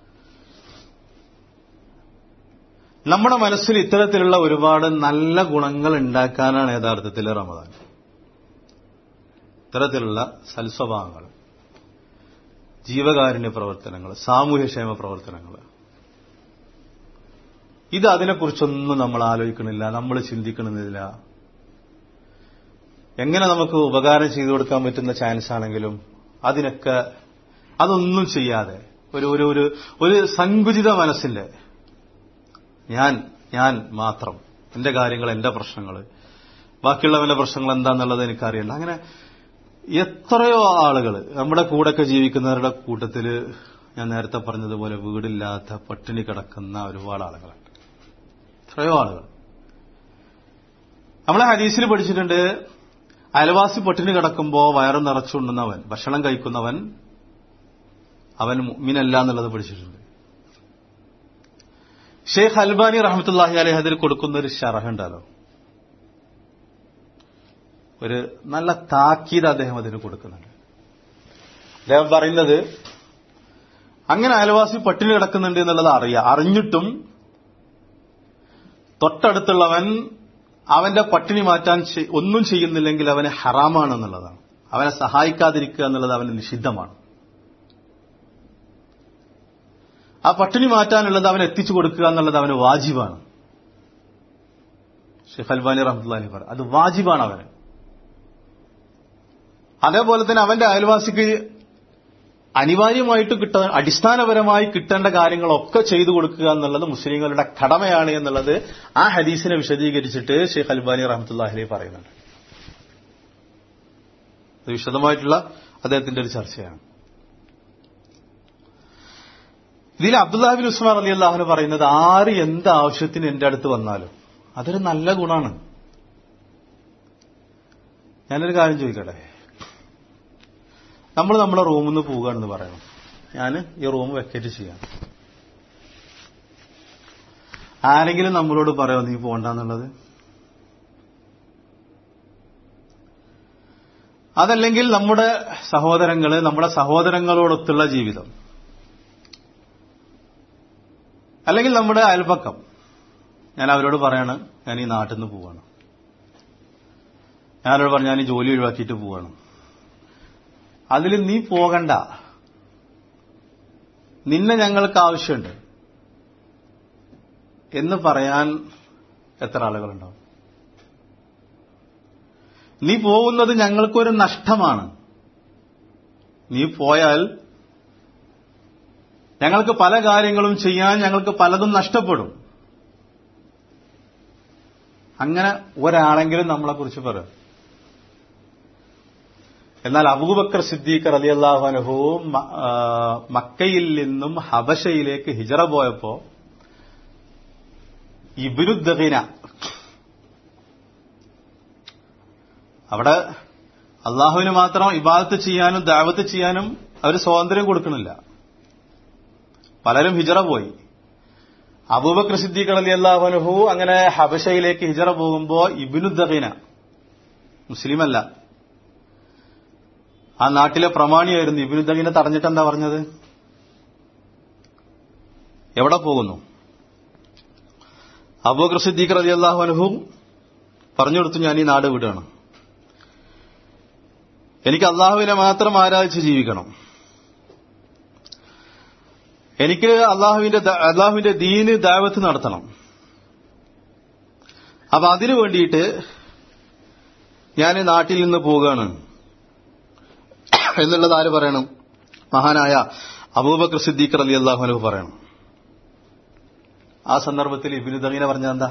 നമ്മുടെ മനസ്സിൽ ഇത്തരത്തിലുള്ള ഒരുപാട് നല്ല ഗുണങ്ങൾ ഉണ്ടാക്കാനാണ് യഥാർത്ഥത്തിൽ റമദാൻ ഇത്തരത്തിലുള്ള സൽസ്വഭാവങ്ങൾ ജീവകാരുണ്യ പ്രവർത്തനങ്ങൾ സാമൂഹ്യക്ഷേമ പ്രവർത്തനങ്ങൾ ഇത് അതിനെക്കുറിച്ചൊന്നും നമ്മൾ ആലോചിക്കണില്ല നമ്മൾ ചിന്തിക്കണമെന്നില്ല എങ്ങനെ നമുക്ക് ഉപകാരം ചെയ്തു കൊടുക്കാൻ പറ്റുന്ന ചാൻസ് ആണെങ്കിലും അതിനൊക്കെ അതൊന്നും ചെയ്യാതെ ഒരു ഒരു ഒരു ഒരു സങ്കുചിത മനസ്സിന്റെ ഞാൻ ഞാൻ മാത്രം എന്റെ കാര്യങ്ങൾ എന്റെ പ്രശ്നങ്ങൾ ബാക്കിയുള്ളവന്റെ പ്രശ്നങ്ങൾ എന്താന്നുള്ളത് എനിക്കറിയണ്ട അങ്ങനെ എത്രയോ ആളുകൾ നമ്മുടെ കൂടെയൊക്കെ ജീവിക്കുന്നവരുടെ കൂട്ടത്തിൽ ഞാൻ നേരത്തെ പറഞ്ഞതുപോലെ വീടില്ലാത്ത പട്ടിണി കിടക്കുന്ന ഒരുപാട് ആളുകളുണ്ട് എത്രയോ ആളുകൾ നമ്മളെ ഹദീസിൽ പഠിച്ചിട്ടുണ്ട് അയൽവാസി പട്ടിണി കിടക്കുമ്പോൾ വയറ് നിറച്ചുണ്ടുന്നവൻ ഭക്ഷണം കഴിക്കുന്നവൻ അവൻ മുഅ്മിനല്ല എന്നുള്ളത് പഠിച്ചിട്ടുണ്ട് ഷെയ്ഖ് അൽബാനി റഹമത്തുല്ലാഹി അലൈഹി അതിൽ കൊടുക്കുന്ന ഒരു ഷറഹ് ഉണ്ടല്ലോ ഒരു നല്ല താക്കീത് അദ്ദേഹം അതിന് കൊടുക്കുന്നുണ്ട് അദ്ദേഹം പറയുന്നത് അങ്ങനെ അയൽവാസി പട്ടിണി കിടക്കുന്നുണ്ട് എന്നുള്ളത് അറിയാം അറിഞ്ഞിട്ടും തൊട്ടടുത്തുള്ളവൻ അവന്റെ പട്ടിണി മാറ്റാൻ ഒന്നും ചെയ്യുന്നില്ലെങ്കിൽ അവന് ഹറാമാണെന്നുള്ളതാണ് അവനെ സഹായിക്കാതിരിക്കുക എന്നുള്ളത് അവന് നിഷിദ്ധമാണ് ആ പട്ടിണി മാറ്റാനുള്ളത് അവൻ എത്തിച്ചു കൊടുക്കുക എന്നുള്ളത് അവന് വാജിബാണ് ഷെയ്ഖ് അൽബാനി റഹ്മുല്ലാഹി പറ അത് വാജിബാണ് അവന് അതേപോലെ തന്നെ അവന്റെ അയൽവാസിക്ക് അനിവാര്യമായിട്ട് കിട്ടാൻ അടിസ്ഥാനപരമായി കിട്ടേണ്ട കാര്യങ്ങളൊക്കെ ചെയ്തു കൊടുക്കുക എന്നുള്ളത് മുസ്ലിങ്ങളുടെ കടമയാണ് എന്നുള്ളത് ആ ഹദീസിനെ വിശദീകരിച്ചിട്ട് ഷെയ്ഖ് അൽബാനി റഹമത്തുല്ലാഹിലെ പറയുന്നുണ്ട് അത് വിശദമായിട്ടുള്ള അദ്ദേഹത്തിന്റെ ഒരു ചർച്ചയാണ് ഇതിൽ അബ്ദുല്ലാഹിബിൻ ഉസ്മാൻ അലി അള്ളാഹുന് പറയുന്നത് ആര് എന്ത് ആവശ്യത്തിന് എന്റെ അടുത്ത് വന്നാലും അതൊരു നല്ല ഗുണമാണ് ഞാനൊരു കാര്യം ചോദിക്കട്ടെ നമ്മൾ നമ്മുടെ റൂമിൽ നിന്ന് പോവുകയാണെന്ന് പറയണം ഞാൻ ഈ റൂം വെക്കേറ്റ് ചെയ്യാം ആരെങ്കിലും നമ്മളോട് പറയാമോ നീ പോണ്ടെന്നുള്ളത് അതല്ലെങ്കിൽ നമ്മുടെ സഹോദരങ്ങള് നമ്മുടെ സഹോദരങ്ങളോടൊത്തുള്ള ജീവിതം അല്ലെങ്കിൽ നമ്മുടെ അയൽപക്കം ഞാൻ അവരോട് പറയാണ് ഞാൻ ഈ നാട്ടിൽ നിന്ന് പോവാണ് ഞാനവരോട് പറഞ്ഞു ഞാൻ ഈ ജോലി ഒഴിവാക്കിയിട്ട് പോവാണ് അതിൽ നീ പോകണ്ട നിന്നെ ഞങ്ങൾക്ക് ആവശ്യമുണ്ട് എന്ന് പറയാൻ എത്ര ആളുകളുണ്ടാവും നീ പോകുന്നത് ഞങ്ങൾക്കൊരു നഷ്ടമാണ് നീ പോയാൽ ഞങ്ങൾക്ക് പല കാര്യങ്ങളും ചെയ്യാൻ ഞങ്ങൾക്ക് പലതും നഷ്ടപ്പെടും അങ്ങനെ ഒരാളെങ്കിലും നമ്മളെക്കുറിച്ച് പറയും എന്നാൽ അബൂബക്കർ സിദ്ദീഖ് റലി അള്ളാഹുനഹു മക്കയിൽ നിന്നും ഹബശയിലേക്ക് ഹിജറ പോയപ്പോ ഇബിനുദ്ദീന അവിടെ അള്ളാഹുവിന് മാത്രം ഇബാദത്ത് ചെയ്യാനും ദാവത്ത് ചെയ്യാനും അവർ സ്വാതന്ത്ര്യം കൊടുക്കണില്ല പലരും ഹിജറ പോയി അബൂബക്കർ സിദ്ദീഖ് അലി അള്ളാഹുനഹു അങ്ങനെ ഹബശയിലേക്ക് ഹിജറ പോകുമ്പോ ഇബിനുദ്ദീന മുസ്ലിമല്ല ആ നാട്ടിലെ പ്രമാണിയായിരുന്നു ഇബിനുദ്ദീനെ തടഞ്ഞിട്ട് എന്താ പറഞ്ഞത് എവിടെ പോകുന്നു അബൂബക്കർ സിദ്ദീഖ് അലി അള്ളാഹുനഹു പറഞ്ഞു കൊടുത്തു ഞാൻ ഈ നാട് വിടുകയാണ് എനിക്ക് അള്ളാഹുവിനെ മാത്രം ആരാധിച്ച് ജീവിക്കണം എനിക്ക് അള്ളാഹുവിന്റെ അള്ളാഹുവിന്റെ ദീന് ദാവത്ത് നടത്തണം അപ്പൊ അതിനു വേണ്ടിയിട്ട് ഞാൻ നാട്ടിൽ നിന്ന് പോവുകയാണ് എന്നുള്ളത് ആര് പറയണം മഹാനായ അബൂബക്കർ സിദ്ദീഖ് അലി അള്ളാഹുനു പറയണം ആ സന്ദർഭത്തിൽ ഇബിനു തമീന പറഞ്ഞ എന്താ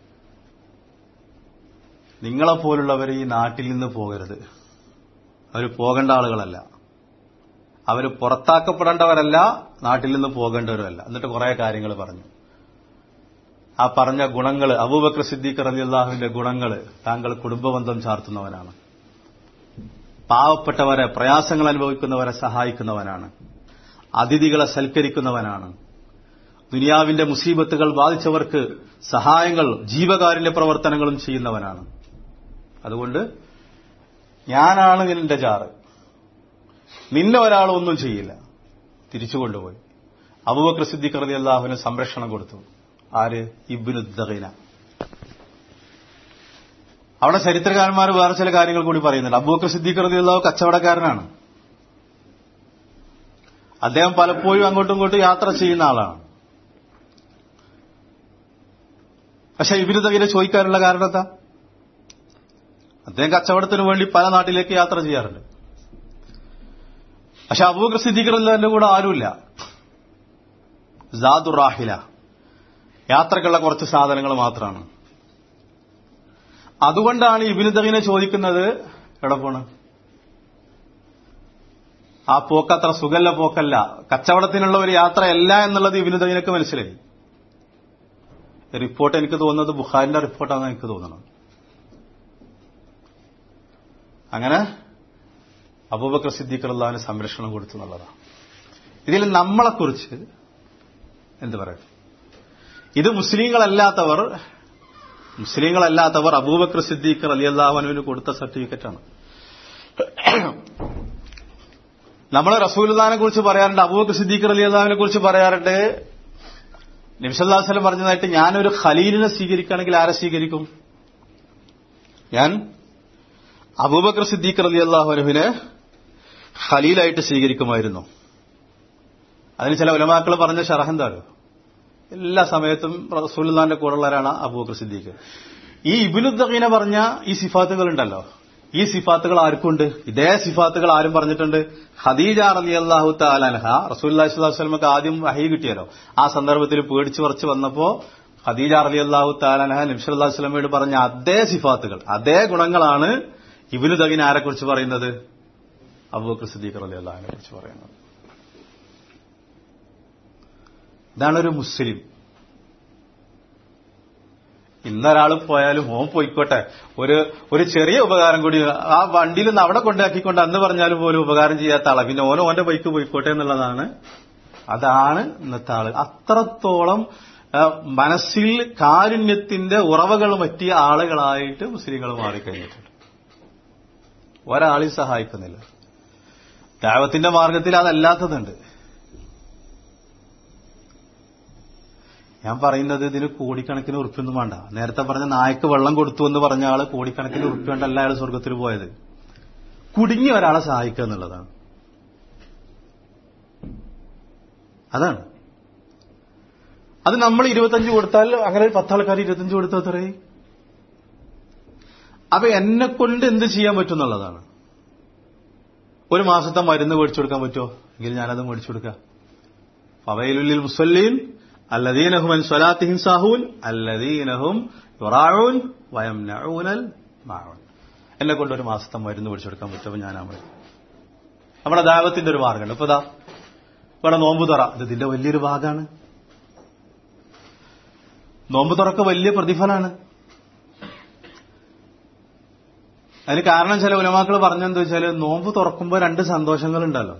നിങ്ങളെപ്പോലുള്ളവർ ഈ നാട്ടിൽ നിന്ന് പോകരുത് അവർ പോകേണ്ട ആളുകളല്ല അവർ പുറത്താക്കപ്പെടേണ്ടവരല്ല നാട്ടിൽ നിന്ന് പോകേണ്ടവരല്ല എന്നിട്ട് കുറെ കാര്യങ്ങൾ പറഞ്ഞു ആ പറഞ്ഞ ഗുണങ്ങൾ അബൂബക്കർ സിദ്ദീഖ് അലി അള്ളാഹുവിന്റെ ഗുണങ്ങൾ താങ്കൾ കുടുംബബന്ധം ചാർത്തുന്നവനാണ് പാവപ്പെട്ടവരെ പ്രയാസങ്ങൾ അനുഭവിക്കുന്നവരെ സഹായിക്കുന്നവനാണ് അതിഥികളെ സൽക്കരിക്കുന്നവനാണ് ദുനിയാവിന്റെ മുസീബത്തുകൾ ബാധിച്ചവർക്ക് സഹായങ്ങൾ ജീവകാരുണ്യ പ്രവർത്തനങ്ങളും ചെയ്യുന്നവനാണ് അതുകൊണ്ട് ഞാനാണ് നിന്റെ ജാറ് നിന്നെ ഒരാളും ഒന്നും ചെയ്യില്ല തിരിച്ചു കൊണ്ടുപോയി അബൂബക്കർ സിദ്ദീഖ് റലി അള്ളാഹുവിന് സംരക്ഷണം കൊടുത്തു ആര് ഇബിനുദ്ദീന അവിടെ ചരിത്രകാരന്മാർ വേറെ ചില കാര്യങ്ങൾ കൂടി പറയുന്നുണ്ട് അബൂബക്കർ സിദ്ദീഖ് റലി അള്ളാഹു കച്ചവടക്കാരനാണ് അദ്ദേഹം പലപ്പോഴും അങ്ങോട്ടും ഇങ്ങോട്ടും യാത്ര ചെയ്യുന്ന ആളാണ് പക്ഷെ ഇബിന് തകീനെ ചോദിക്കാനുള്ള കാരണം എന്താ അദ്ദേഹം കച്ചവടത്തിന് വേണ്ടി പല നാട്ടിലേക്ക് യാത്ര ചെയ്യാറുണ്ട് പക്ഷെ അബൂബക്കർ സിദ്ദീഖ് എന്റെ കൂടെ ആരുമില്ല ജാദുറാഹില യാത്രക്കുള്ള കുറച്ച് സാധനങ്ങൾ മാത്രമാണ് അതുകൊണ്ടാണ് ഇബിന് തകീനെ ചോദിക്കുന്നത് എവിടെ പോണ് ആ പോക്ക് അത്ര സുഖല്ല പോക്കല്ല കച്ചവടത്തിനുള്ള ഒരു യാത്രയല്ല എന്നുള്ളത് ഇബിന് തകീനക്ക് മനസ്സിലായി റിപ്പോർട്ട് എനിക്ക് തോന്നുന്നത് ബുഖാരിന്റെ റിപ്പോർട്ടാണെന്ന് എനിക്ക് തോന്നുന്നത് അങ്ങനെ അബൂബക്കർ സിദ്ദീഖ് അള്ളാഹിന് സംരക്ഷണം കൊടുത്തു എന്നുള്ളതാണ് ഇതിൽ നമ്മളെക്കുറിച്ച് എന്ത് പറയും ഇത് മുസ്ലിങ്ങളല്ലാത്തവർ മുസ്ലിങ്ങളല്ലാത്തവർ അബൂബക്കർ സിദ്ദീഖ് അലി അള്ളാഹുവിന് കൊടുത്ത സർട്ടിഫിക്കറ്റാണ് നമ്മൾ റസൂലുല്ലാനെ കുറിച്ച് പറയാറുണ്ട് അബൂബക്കർ സിദ്ദീഖ് അലി അള്ളാഹുവിനെ കുറിച്ച് പറയാറുണ്ട് നിമിഷല്ലാസ്ലം പറഞ്ഞതായിട്ട് ഞാനൊരു ഖലീലിനെ സ്വീകരിക്കുകയാണെങ്കിൽ ആരെ സ്വീകരിക്കും ഞാൻ അബൂബക്കർ സിദ്ദീഖ് അലി അള്ളാഹുനുവിനെ ഖലീലായിട്ട് സ്വീകരിക്കുമായിരുന്നു അതിന് ചില ഉലമാക്കൾ പറഞ്ഞ ഷറഹെന്താരോ എല്ലാ സമയത്തും റസൂലുല്ലാന്റെ കൂടെയുള്ളവരാണ് അബൂബക്കർ സിദ്ദീഖ് ഈ ഇബിനുദ്ദീനെ പറഞ്ഞ ഈ സിഫാത്തുകൾ ഉണ്ടല്ലോ ഈ സിഫാത്തുകൾ ആർക്കുണ്ട് ഇതേ സിഫാത്തുകൾ ആരും പറഞ്ഞിട്ടുണ്ട് ഖദീജ റലി അള്ളാഹു താലാൻഹ റസൂല്ലാ സ്വലമക്ക് ആദ്യം വഹി കിട്ടിയല്ലോ ആ സന്ദർഭത്തിൽ പേടിച്ചു പറിച്ച് വന്നപ്പോ ഖദീജ റലി അള്ളാഹു താലാൻഹ നബ്സല്ലാ സ്വലമയോട് പറഞ്ഞ അതേ സിഫാത്തുകൾ അതേ ഗുണങ്ങളാണ് ഇബിനു തകിൻ ആരെ കുറിച്ച് പറയുന്നത് അബൂബക്കർ സിദ്ദീഖ് റലി അള്ളാഹിനെ കുറിച്ച് പറയുന്നത് ഇതാണൊരു മുസ്ലിം ഇന്നൊരാൾ പോയാലും ഓൻ പോയിക്കോട്ടെ ഒരു ഒരു ചെറിയ ഉപകാരം കൂടി ആ വണ്ടിയിൽ നിന്ന് അവിടെ കൊണ്ടാക്കിക്കൊണ്ട് അന്ന് പറഞ്ഞാലും പോലും ഉപകാരം ചെയ്യാത്ത ആളാ പിന്നെ ഓനോ ഓന്റെ ബൈക്ക് പോയിക്കോട്ടെ എന്നുള്ളതാണ് അതാണ് ഇന്നത്തെ ആള് അത്രത്തോളം മനസ്സിൽ കാരുണ്യത്തിന്റെ ഉറവകൾ പറ്റിയ ആളുകളായിട്ട് മുസ്ലിങ്ങൾ മാറിക്കഴിഞ്ഞിട്ടുണ്ട് ഒരാളെയും സഹായിക്കുന്നില്ല ദൈവത്തിന്റെ മാർഗത്തിൽ അതല്ലാത്തതുണ്ട് ഞാൻ പറയുന്നത് ഇതിന് കോടിക്കണക്കിന് ഉറുപ്പൊന്നും വേണ്ട നേരത്തെ പറഞ്ഞ നായക്ക് വെള്ളം കൊടുത്തു എന്ന് പറഞ്ഞ ആള് കോടിക്കണക്കിന് ഉറുപ്പ്യണ്ടല്ല അയാൾ സ്വർഗത്തിൽ പോയത് കുടുങ്ങി ഒരാളെ സഹായിക്കുക എന്നുള്ളതാണ് അതാണ് അത് നമ്മൾ ഇരുപത്തഞ്ച് കൊടുത്താൽ അങ്ങനെ ഒരു പത്താൾക്കാർ ഇരുപത്തഞ്ച് കൊടുത്താൽ എത്രേ അപ്പൊ എന്നെ കൊണ്ട് എന്ത് ചെയ്യാൻ പറ്റും എന്നുള്ളതാണ് ഒരു മാസത്തെ മരുന്ന് മേടിച്ചു കൊടുക്കാൻ പറ്റുമോ എങ്കിൽ ഞാനത് മേടിച്ചു കൊടുക്കാം ഫവയിലുള്ളിൽ മുസല്ലീൻ അല്ലദീനഹും അൻ സ്വലാത്തിഹിം സാഹൂൻ അല്ലദീനഹും യുറാഊൻ വയംനഊനൽ മാഊൻ എന്നെ കൊണ്ട് ഒരു മാസത്തെ മരുന്ന് പിടിച്ചെടുക്കാൻ പറ്റുമ്പോൾ ഞാൻ അവിടെ നമ്മുടെ ദാവത്തിന്റെ ഒരു മാർഗമുണ്ട് ഇപ്പൊ ദാ ഇവിടെ നോമ്പ് തുറ ഇത് ഇതിന്റെ വലിയൊരു ഭാഗമാണ് നോമ്പ് തുറക്ക് വലിയ പ്രതിഫലമാണ് അതിന് കാരണം ചില ഉലമാക്കൾ പറഞ്ഞെന്താ വെച്ചാല് നോമ്പ് തുറക്കുമ്പോൾ രണ്ട് സന്തോഷങ്ങളുണ്ടല്ലോ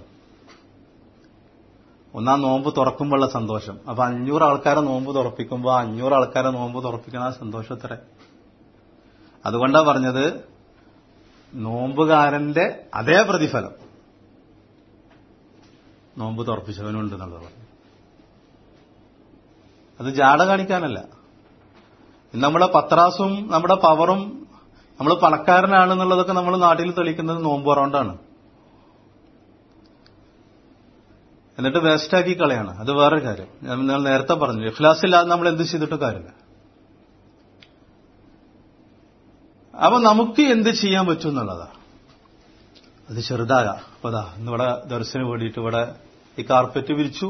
ഒന്നാം നോമ്പ് തുറക്കുമ്പോഴുള്ള സന്തോഷം അപ്പൊ അഞ്ഞൂറ് ആൾക്കാരെ നോമ്പ് തുറപ്പിക്കുമ്പോൾ അഞ്ഞൂറ് ആൾക്കാരെ നോമ്പ് തുറപ്പിക്കണ ആ സന്തോഷത്ര അതുകൊണ്ടാ പറഞ്ഞത് നോമ്പുകാരന്റെ അതേ പ്രതിഫലം നോമ്പ് തുറപ്പിച്ചവനുണ്ട് എന്നുള്ളത് പറഞ്ഞു അത് ജാട കാണിക്കാനല്ല നമ്മുടെ പത്രാസും നമ്മുടെ പവറും നമ്മൾ പണക്കാരനാണെന്നുള്ളതൊക്കെ നമ്മൾ നാട്ടിൽ തെളിയിക്കുന്നത് നോമ്പ് കൊണ്ടാണ് എന്നിട്ട് വേസ്റ്റാക്കി കളയാണ് അത് വേറൊരു കാര്യം ഞാൻ നിങ്ങൾ നേരത്തെ പറഞ്ഞു ഇഖ്ലാസ് ഇല്ലാതെ നമ്മൾ എന്ത് ചെയ്തിട്ട് കാര്യമില്ല അപ്പൊ നമുക്ക് എന്ത് ചെയ്യാൻ പറ്റും എന്നുള്ളതാ അത് ചെറുതാകാം അപ്പൊ അതാ ഇന്നിവിടെ ദർശനം വേണ്ടിയിട്ട് ഇവിടെ ഈ കാർപ്പറ്റ് വിരിച്ചു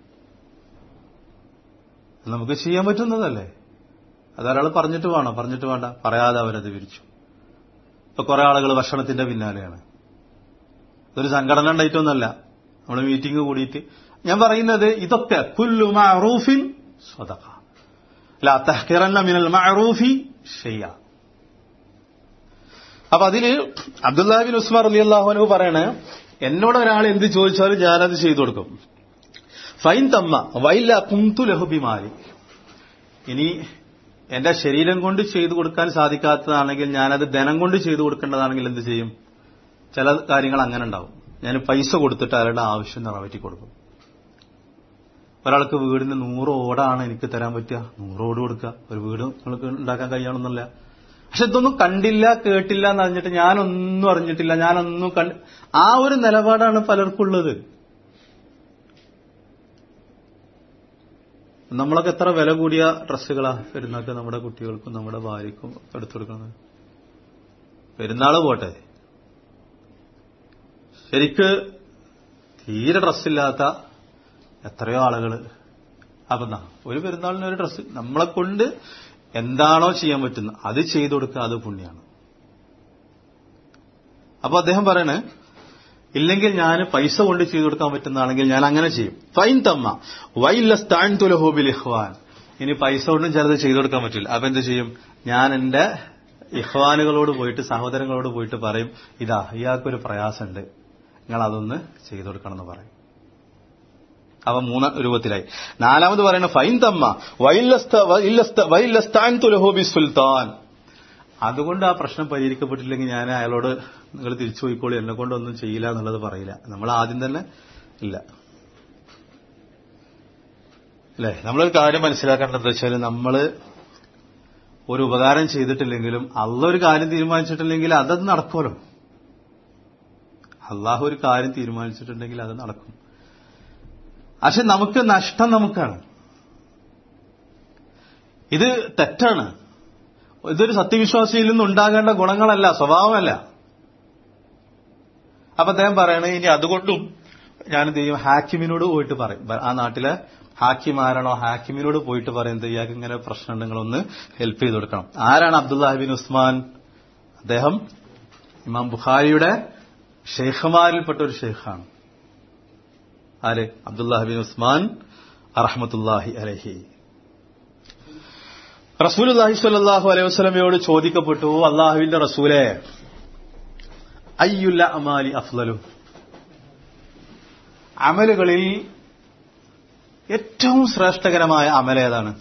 നമുക്ക് ചെയ്യാൻ പറ്റുന്നതല്ലേ അതൊരാൾ പറഞ്ഞിട്ട് വേണോ പറഞ്ഞിട്ട് വേണ്ട പറയാതെ അവരത് വിരിച്ചു ഇപ്പൊ കുറെ ആളുകൾ ഭക്ഷണത്തിന്റെ പിന്നാലെയാണ് ഇതൊരു സംഘടന ഉണ്ടായിട്ടൊന്നല്ല നമ്മൾ മീറ്റിംഗ് കൂടിയിട്ട് ഞാൻ പറയുന്നത് ഇതൊക്കെ കുല്ലു മഅറൂഫിൻ സ്വതക ലാ തഹ്കിറന്ന മിനൽ മഅറൂഫി ഷെയ്യ അപ്പൊ അതില് അബ്ദുല്ലാഹിബിൻ ഉസ്മാർ അലി അള്ളാഹുനു പറയണേ എന്നോട് ഒരാൾ എന്ത് ചോദിച്ചാലും ഞാനത് ചെയ്തു കൊടുക്കും ഫൈൻ തമ്മ വൈല കുന്തു ലഹുബിമാരി ഇനി എന്റെ ശരീരം കൊണ്ട് ചെയ്തു കൊടുക്കാൻ സാധിക്കാത്തതാണെങ്കിൽ ഞാനത് ധനം കൊണ്ട് ചെയ്തു കൊടുക്കേണ്ടതാണെങ്കിൽ എന്ത് ചെയ്യും ചില കാര്യങ്ങൾ അങ്ങനെ ഉണ്ടാവും ഞാൻ പൈസ കൊടുത്തിട്ട് അവരുടെ ആവശ്യം നിറവേറ്റി കൊടുക്കും ഒരാൾക്ക് വീടിന് നൂറ് ഓടാണ് എനിക്ക് തരാൻ പറ്റുക നൂറ് ഓട് കൊടുക്കുക ഒരു വീട് നിങ്ങൾക്ക് ഉണ്ടാക്കാൻ കഴിയണമെന്നില്ല പക്ഷെ ഇതൊന്നും കണ്ടില്ല കേട്ടില്ല എന്ന് അറിഞ്ഞിട്ട് ഞാനൊന്നും അറിഞ്ഞിട്ടില്ല ഞാനൊന്നും കണ്ട് ആ ഒരു നിലപാടാണ് പലർക്കുള്ളത് നമ്മളൊക്കെ എത്ര വില കൂടിയ ഡ്രസ്സുകളാ പെരുന്നാൾക്ക് നമ്മുടെ കുട്ടികൾക്കും നമ്മുടെ ഭാര്യക്കും എടുത്തു കൊടുക്കുന്നത് പെരുന്നാള് പോട്ടെ ശരിക്ക് തീരെ ഡ്രസ്സില്ലാത്ത എത്രയോ ആളുകൾ അപ്പൊ എന്നാ ഒരു പെരുന്നാളിന് ഒരു ഡ്രസ്സ് നമ്മളെ കൊണ്ട് എന്താണോ ചെയ്യാൻ പറ്റുന്നത് അത് ചെയ്തു കൊടുക്കുക അത് പുണ്യാണ് അപ്പൊ അദ്ദേഹം പറയണേ ഇല്ലെങ്കിൽ ഞാൻ പൈസ കൊണ്ട് ചെയ്തു കൊടുക്കാൻ പറ്റുന്നതാണെങ്കിൽ ഞാൻ അങ്ങനെ ചെയ്യും ഫൈൻ തമ്മ വൈലസ്താൻ തുലഹോബിൽ ഇഹ്വാൻ ഇനി പൈസ കൊണ്ടും ചിലത് ചെയ്തു കൊടുക്കാൻ പറ്റില്ല അപ്പൊ എന്ത് ചെയ്യും ഞാൻ എന്റെ ഇഹ്വാനുകളോട് പോയിട്ട് സഹോദരങ്ങളോട് പോയിട്ട് പറയും ഇതാ ഇയാൾക്കൊരു പ്രയാസമുണ്ട് നിങ്ങൾ അതൊന്ന് ചെയ്തു കൊടുക്കണം എന്ന് പറയും അവ മൂന്ന് രൂപത്തിലായി നാലാമത് പറയുന്ന ഫൈൻ തമ്മ വൈലസ്താൻ തുലഹോബി സുൽത്താൻ അതുകൊണ്ട് ആ പ്രശ്നം പരിഹരിക്കപ്പെട്ടില്ലെങ്കിൽ ഞാൻ അയാളോട് നിങ്ങൾ തിരിച്ചു പോയിക്കോളി എന്നെ കൊണ്ടൊന്നും ചെയ്യില്ല എന്നുള്ളത് പറയില്ല നമ്മൾ ആദ്യം തന്നെ ഇല്ല അല്ലേ നമ്മളൊരു കാര്യം മനസ്സിലാക്കേണ്ടത് വെച്ചാൽ നമ്മൾ ഒരു ഉപകാരം ചെയ്തിട്ടില്ലെങ്കിലും അള്ള ഒരു കാര്യം തീരുമാനിച്ചിട്ടില്ലെങ്കിൽ അതത് നടക്കുമല്ലോ അള്ളാഹു ഒരു കാര്യം തീരുമാനിച്ചിട്ടുണ്ടെങ്കിൽ അത് നടക്കും പക്ഷെ നമുക്ക് നഷ്ടം നമുക്കാണ് ഇത് തെറ്റാണ് ഇതൊരു സത്യവിശ്വാസിയിൽ നിന്ന് ഉണ്ടാകേണ്ട ഗുണങ്ങളല്ല സ്വഭാവമല്ല അപ്പൊ അദ്ദേഹം പറയണേ ഇനി അതുകൊണ്ടും ഞാൻ എന്ത് ചെയ്യും ഹാക്കിമിനോട് പോയിട്ട് പറയും ആ നാട്ടിലെ ഹാക്കിമാരാണോ ഹാക്കിമിനോട് പോയിട്ട് പറയും ഇയാൾക്ക് ഇങ്ങനെ പ്രശ്നം നിങ്ങളൊന്ന് ഹെൽപ്പ് ചെയ്ത് കൊടുക്കണം ആരാണ് അബ്ദുല്ലാഹിബിൻ ഉസ്മാൻ അദ്ദേഹം ഇമാം ബുഖാരിയുടെ ഷെയ്ഖുമാരിൽപ്പെട്ട ഒരു ഷെയ്ഖാണ് ആര് അബ്ദുല്ലാഹിബിൻ ഉസ്മാൻ അറഹമത്തുല്ലാഹി അലഹി റസൂൽ അള്ളാഹി സ്വല്ലാഹു അലൈഹി വസ്ലമയോട് ചോദിക്കപ്പെട്ടു അള്ളാഹുവിന്റെ റസൂലെ അയ്യുല്ല അമാലി അഫ്ലലു അമലുകളിൽ ഏറ്റവും ശ്രേഷ്ഠകരമായ അമലേതാണ്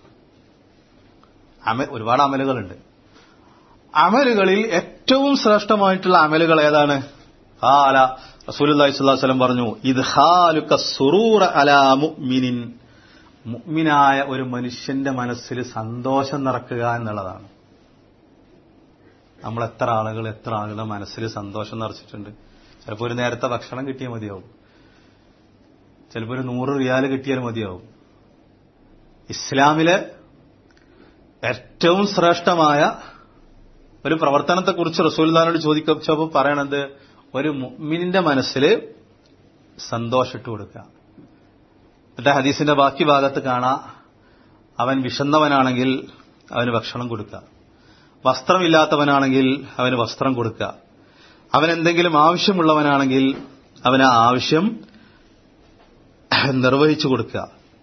അമ ഒരുപാട് അമലുകളുണ്ട് അമലുകളിൽ ഏറ്റവും ശ്രേഷ്ഠമായിട്ടുള്ള അമലുകൾ ഏതാണ് ഹാല റസൂൽ അള്ളാഹി സ്വല്ലാ വസ്ലം പറഞ്ഞു ഇത് ഹാലുക്ക സുറൂറ അലാ മുഅ്മിനിൻ മുഗ്മിനായ ഒരു മനുഷ്യന്റെ മനസ്സിൽ സന്തോഷം നിറക്കുക എന്നുള്ളതാണ് നമ്മൾ എത്ര ആളുകൾ എത്ര ആളുകളുടെ മനസ്സിൽ സന്തോഷം നിറച്ചിട്ടുണ്ട് ചിലപ്പോൾ ഒരു നേരത്തെ ഭക്ഷണം കിട്ടിയാൽ മതിയാവും ചിലപ്പോൾ ഒരു നൂറ് റിയാൽ കിട്ടിയാൽ മതിയാവും ഇസ്ലാമിലെ ഏറ്റവും ശ്രേഷ്ഠമായ ഒരു പ്രവർത്തനത്തെക്കുറിച്ച് റസൂൽദാനോട് ചോദിച്ചപ്പോൾ പറയണത് ഒരു മുഅ്മിനിന്റെ മനസ്സിൽ സന്തോഷിട്ട് കൊടുക്കുക എന്നിട്ട് ഹദീസിന്റെ ബാക്കി ഭാഗത്ത് കാണാം അവൻ വിശന്നവനാണെങ്കിൽ അവന് ഭക്ഷണം കൊടുക്കുക വസ്ത്രമില്ലാത്തവനാണെങ്കിൽ അവന് വസ്ത്രം കൊടുക്കുക അവൻ എന്തെങ്കിലും ആവശ്യമുള്ളവനാണെങ്കിൽ അവന് ആ ആവശ്യം നിർവഹിച്ചു കൊടുക്കുക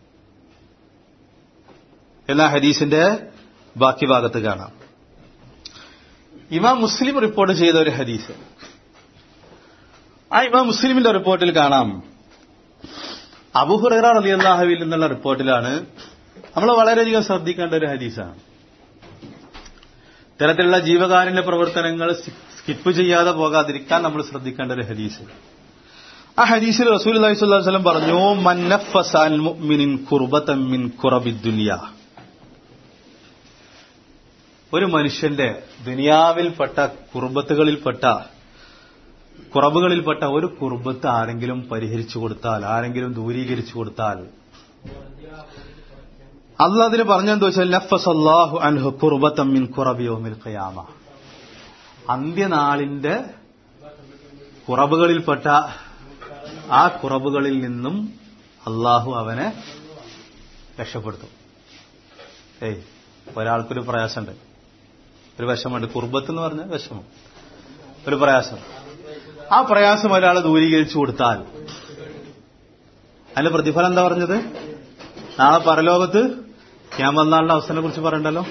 എന്ന ഹദീസിന്റെ ബാക്കി ഭാഗത്ത് കാണാം ഇമാം മുസ്ലിം റിപ്പോർട്ട് ചെയ്ത ഒരു ഹദീസ് ആ ഇമാം മുസ്ലിമിന്റെ റിപ്പോർട്ടിൽ കാണാം അബുഹുറ അലി അള്ളാഹുവിൽ നിന്നുള്ള റിപ്പോർട്ടിലാണ് നമ്മൾ വളരെയധികം ശ്രദ്ധിക്കേണ്ട ഒരു ഹദീസാണ് ഇത്തരത്തിലുള്ള ജീവകാരുണ്യ പ്രവർത്തനങ്ങൾ സ്കിപ്പ് ചെയ്യാതെ പോകാതിരിക്കാൻ നമ്മൾ ശ്രദ്ധിക്കേണ്ട ഒരു ഹദീസ് ആ ഹദീസിൽ റസൂൽ അലൈഹി സ്വല്ലം വസല്ലം പറഞ്ഞു മന്നഫസാൻ മുഅ്മിനിൻ കുർബതൻ മിൻ കുറബിദ്ദുനിയ ഒരു മനുഷ്യന്റെ ദുനിയാവിൽപ്പെട്ട കുർബത്തുകളിൽപ്പെട്ട കുറവുകളിൽപ്പെട്ട ഒരു കുർബത്ത് ആരെങ്കിലും പരിഹരിച്ചു കൊടുത്താൽ ആരെങ്കിലും ദൂരീകരിച്ചു കൊടുത്താൽ അല്ല അതിന് പറഞ്ഞെന്താ വെച്ചാൽ നഫസ് അള്ളാഹു അൻഹു കുർബത്തം മിൻ കുറബിയോമിൽ ഖയാമ അന്ത്യനാളിന്റെ കുറവുകളിൽപ്പെട്ട ആ കുറവുകളിൽ നിന്നും അള്ളാഹു അവനെ രക്ഷപ്പെടുത്തും ഏയ് ഒരാൾക്കൊരു പ്രയാസമുണ്ട് ഒരു വിഷമുണ്ട് കുർബത്ത് എന്ന് പറഞ്ഞ വിഷമം ഒരു പ്രയാസം ആ പ്രയാസം ഒരാൾ ദൂരീകരിച്ചു കൊടുത്താൽ അതിന്റെ പ്രതിഫലം എന്താ പറഞ്ഞത് നാളെ പരലോകത്ത് ഞാൻ വന്നാളുടെ അവസ്ഥനെ കുറിച്ച് പറയണ്ടല്ലോ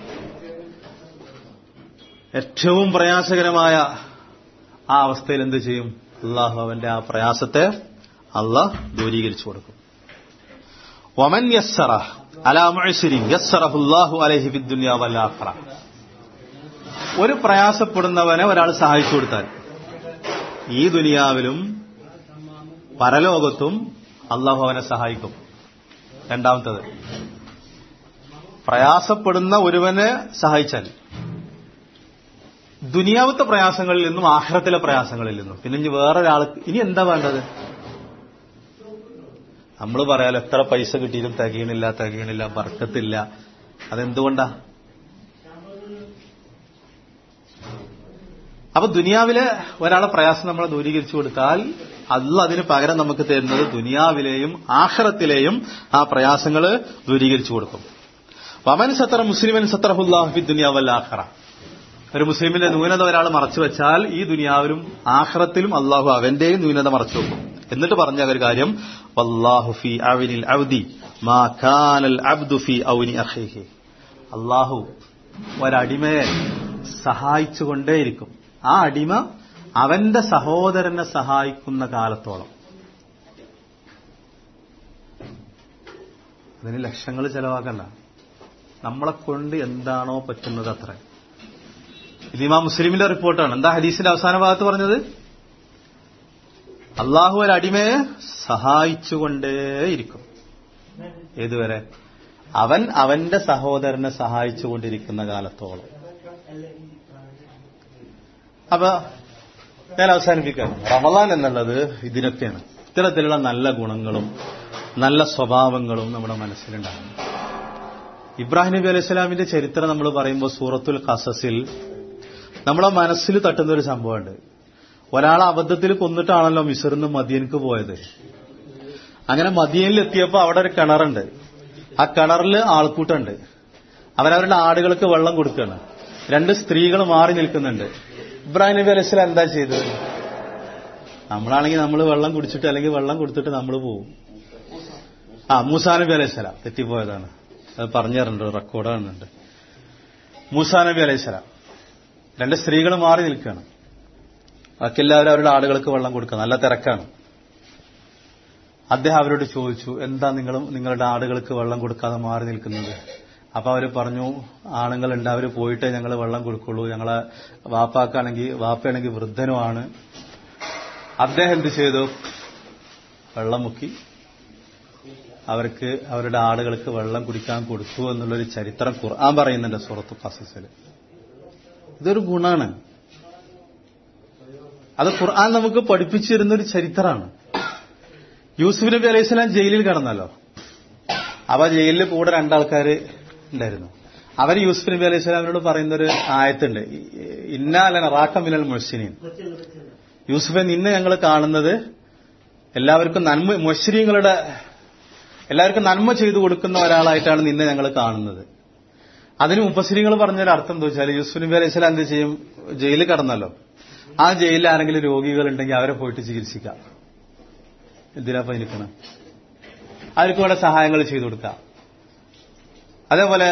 ഏറ്റവും പ്രയാസകരമായ ആ അവസ്ഥയിൽ എന്ത് ചെയ്യും അള്ളാഹു അവന്റെ ആ പ്രയാസത്തെ അള്ളാഹ് ദൂരീകരിച്ചു കൊടുക്കും വമൻ യസ്സറ അലാ മുഅ്സിരിൻ യസ്സറഹുല്ലാഹു അലൈഹി ഫിദ്ദുനിയ വൽ ആഖിറ ഒരു പ്രയാസപ്പെടുന്നവനെ ഒരാൾ സഹായിച്ചു കൊടുത്താൽ ഈ ദുനിയാവിലും പരലോകത്തും അള്ളാഹു അവനെ സഹായിക്കും രണ്ടാമത്തത് പ്രയാസപ്പെടുന്ന ഒരുവനെ സഹായിച്ചാൽ ദുനിയാവത്തെ പ്രയാസങ്ങളിൽ നിന്നും ആഹ്റത്തിലെ പ്രയാസങ്ങളിൽ നിന്നും പിന്നെ ഇനി വേറൊരാൾക്ക് ഇനി എന്താ വേണ്ടത് നമ്മൾ പറയാലോ എത്ര പൈസ കിട്ടിയിട്ടും തികയണില്ല തികയണില്ല ബർക്കത്തില്ല അതെന്തുകൊണ്ടാ അപ്പൊ ദുനിയാവിലെ ഒരാളെ പ്രയാസം നമ്മൾ ദൂരീകരിച്ചു കൊടുത്താൽ അല്ല അതിന് പകരം നമുക്ക് തരുന്നത് ദുനിയാവിലെയും ആഹ്റത്തിലെയും ആ പ്രയാസങ്ങൾ ദൂരീകരിച്ചു കൊടുക്കും വമൻ സത്തറ മുസ്ലിമൻ സത്തറഹുല്ലാഹി ദുനിയാവല്ല ആഹ്റ ഒരു മുസ്ലിമിന്റെ ന്യൂനത ഒരാൾ മറച്ചു വെച്ചാൽ ഈ ദുനിയാവിലും ആഹ്റത്തിലും അള്ളാഹു അവന്റെയും ന്യൂനത മറച്ചു വെക്കും എന്നിട്ട് പറഞ്ഞ ഒരു കാര്യം വല്ലാഹു ഫി അവനിൽ അവദി മാ കാനൽ അബ്ദു ഫി ഔനി അഖീഹി അള്ളാഹു ഒരടിമയെ സഹായിച്ചുകൊണ്ടേയിരിക്കും ആ അടിമ അവന്റെ സഹോദരനെ സഹായിക്കുന്ന കാലത്തോളം അതിന് ലക്ഷങ്ങൾ ചെലവാക്കണ്ട നമ്മളെ കൊണ്ട് എന്താണോ പറ്റുന്നത് അത്ര ഇത് ഇമാ മുസ്ലിമിന്റെ റിപ്പോർട്ടാണ് എന്താ ഹദീസിന്റെ അവസാന ഭാഗത്ത് പറഞ്ഞത് അള്ളാഹു ഒരു അടിമയെ സഹായിച്ചുകൊണ്ടേയിരിക്കും ഏതുവരെ അവൻ അവന്റെ സഹോദരനെ സഹായിച്ചുകൊണ്ടിരിക്കുന്ന കാലത്തോളം അപ്പൊ ഞാൻ അവസാനിപ്പിക്കാം റമദാൻ എന്നുള്ളത് ഇതിനൊക്കെയാണ് ഇത്തരത്തിലുള്ള നല്ല ഗുണങ്ങളും നല്ല സ്വഭാവങ്ങളും നമ്മുടെ മനസ്സിലുണ്ടാകും ഇബ്രാഹിം നബി അലൈഹി സ്വലാമിന്റെ ചരിത്രം നമ്മൾ പറയുമ്പോൾ സൂറത്തുൽ ഖസസിൽ നമ്മളെ മനസ്സിൽ തട്ടുന്ന ഒരു സംഭവമുണ്ട് ഒരാളെ അബദ്ധത്തിൽ കൊന്നിട്ടാണല്ലോ മിസറിന്ന് മദിയൻക്ക് പോയത് അങ്ങനെ മദിയനിൽ എത്തിയപ്പോൾ അവിടെ ഒരു കിണറുണ്ട് ആ കിണറിൽ ആൾക്കൂട്ടുണ്ട് അവരവരുടെ ആടുകൾക്ക് വെള്ളം കൊടുക്കുകയാണ് രണ്ട് സ്ത്രീകൾ മാറി നിൽക്കുന്നുണ്ട് ഇബ്രാഹിം നബി അലൈഹി സ്വലാം എന്താ ചെയ്തത് നമ്മളാണെങ്കിൽ നമ്മൾ വെള്ളം കുടിച്ചിട്ട് അല്ലെങ്കിൽ വെള്ളം കൊടുത്തിട്ട് നമ്മൾ പോവും ആ മൂസാ നബി അലൈഹി സ്വലാം തെറ്റിപ്പോയതാണ് അത് പറഞ്ഞു തരുന്നുണ്ട് റെക്കോർഡ് കാണുന്നുണ്ട് മൂസാ നബി അലൈഹി സ്വലാം രണ്ട് സ്ത്രീകൾ മാറി നിൽക്കുകയാണ് ബാക്കിയെല്ലാവരും അവരുടെ ആളുകൾക്ക് വെള്ളം കൊടുക്കുക നല്ല തിരക്കാണ് അദ്ദേഹം അവരോട് ചോദിച്ചു എന്താ നിങ്ങളും നിങ്ങളുടെ ആടുകൾക്ക് വെള്ളം കൊടുക്കാതെ മാറി നിൽക്കുന്നത് അപ്പൊ അവർ പറഞ്ഞു ആണുങ്ങളുണ്ട് അവർ പോയിട്ടേ ഞങ്ങൾ വെള്ളം കൊടുക്കുള്ളൂ ഞങ്ങളെ വാപ്പാക്കാണെങ്കിൽ വാപ്പയാണെങ്കിൽ വൃദ്ധനുമാണ് അദ്ദേഹം എന്ത് ചെയ്തു വെള്ളം മുക്കി അവർക്ക് അവരുടെ ആടുകൾക്ക് വെള്ളം കുടിക്കാൻ കൊടുത്തു എന്നുള്ളൊരു ചരിത്രം ഖുർആൻ പറയുന്നുണ്ട് സുറത്തു കസസിൽ ഇതൊരു ഗുണാണ് അത് ഖുർആൻ നമുക്ക് പഠിപ്പിച്ചിരുന്ന ഒരു ചരിത്രമാണ് യൂസുഫ് നബി അലൈഹി സ്വലാം ജയിലിൽ കടന്നല്ലോ അപ്പൊ ജയിലിൽ കൂടെ രണ്ടാൾക്കാര് ഉണ്ടായിരുന്നു അവർ യൂസുഫ് നബി അലൈഹി സ്വലാമിനോട് പറയുന്ന ഒരു ആയത്തുണ്ട് ഇന്നാലന റാക്കമിനൽ മുഹ്സിനീൻ യൂസുഫെ നിന്നെ ഞങ്ങൾ കാണുന്നത് എല്ലാവർക്കും നന്മ മുശ്രീങ്ങളുടെ എല്ലാവർക്കും നന്മ ചെയ്തു കൊടുക്കുന്ന ഒരാളായിട്ടാണ് നിന്നെ ഞങ്ങൾ കാണുന്നത് അതിന് മുപ്പശ്രീകൾ പറഞ്ഞൊരു അർത്ഥം എന്താ വെച്ചാൽ യൂസുഫ് നബി അലൈഹി സ്വലാം എന്ത് ചെയ്യും ജയിലിൽ കടന്നല്ലോ ആ ജയിലിൽ ആരെങ്കിലും രോഗികളുണ്ടെങ്കിൽ അവരെ പോയിട്ട് ചികിത്സിക്കാം എന്തിനാ നിൽക്കണം അവർക്ക് ഇവിടെ സഹായങ്ങൾ ചെയ്തു കൊടുക്കാം അതേപോലെ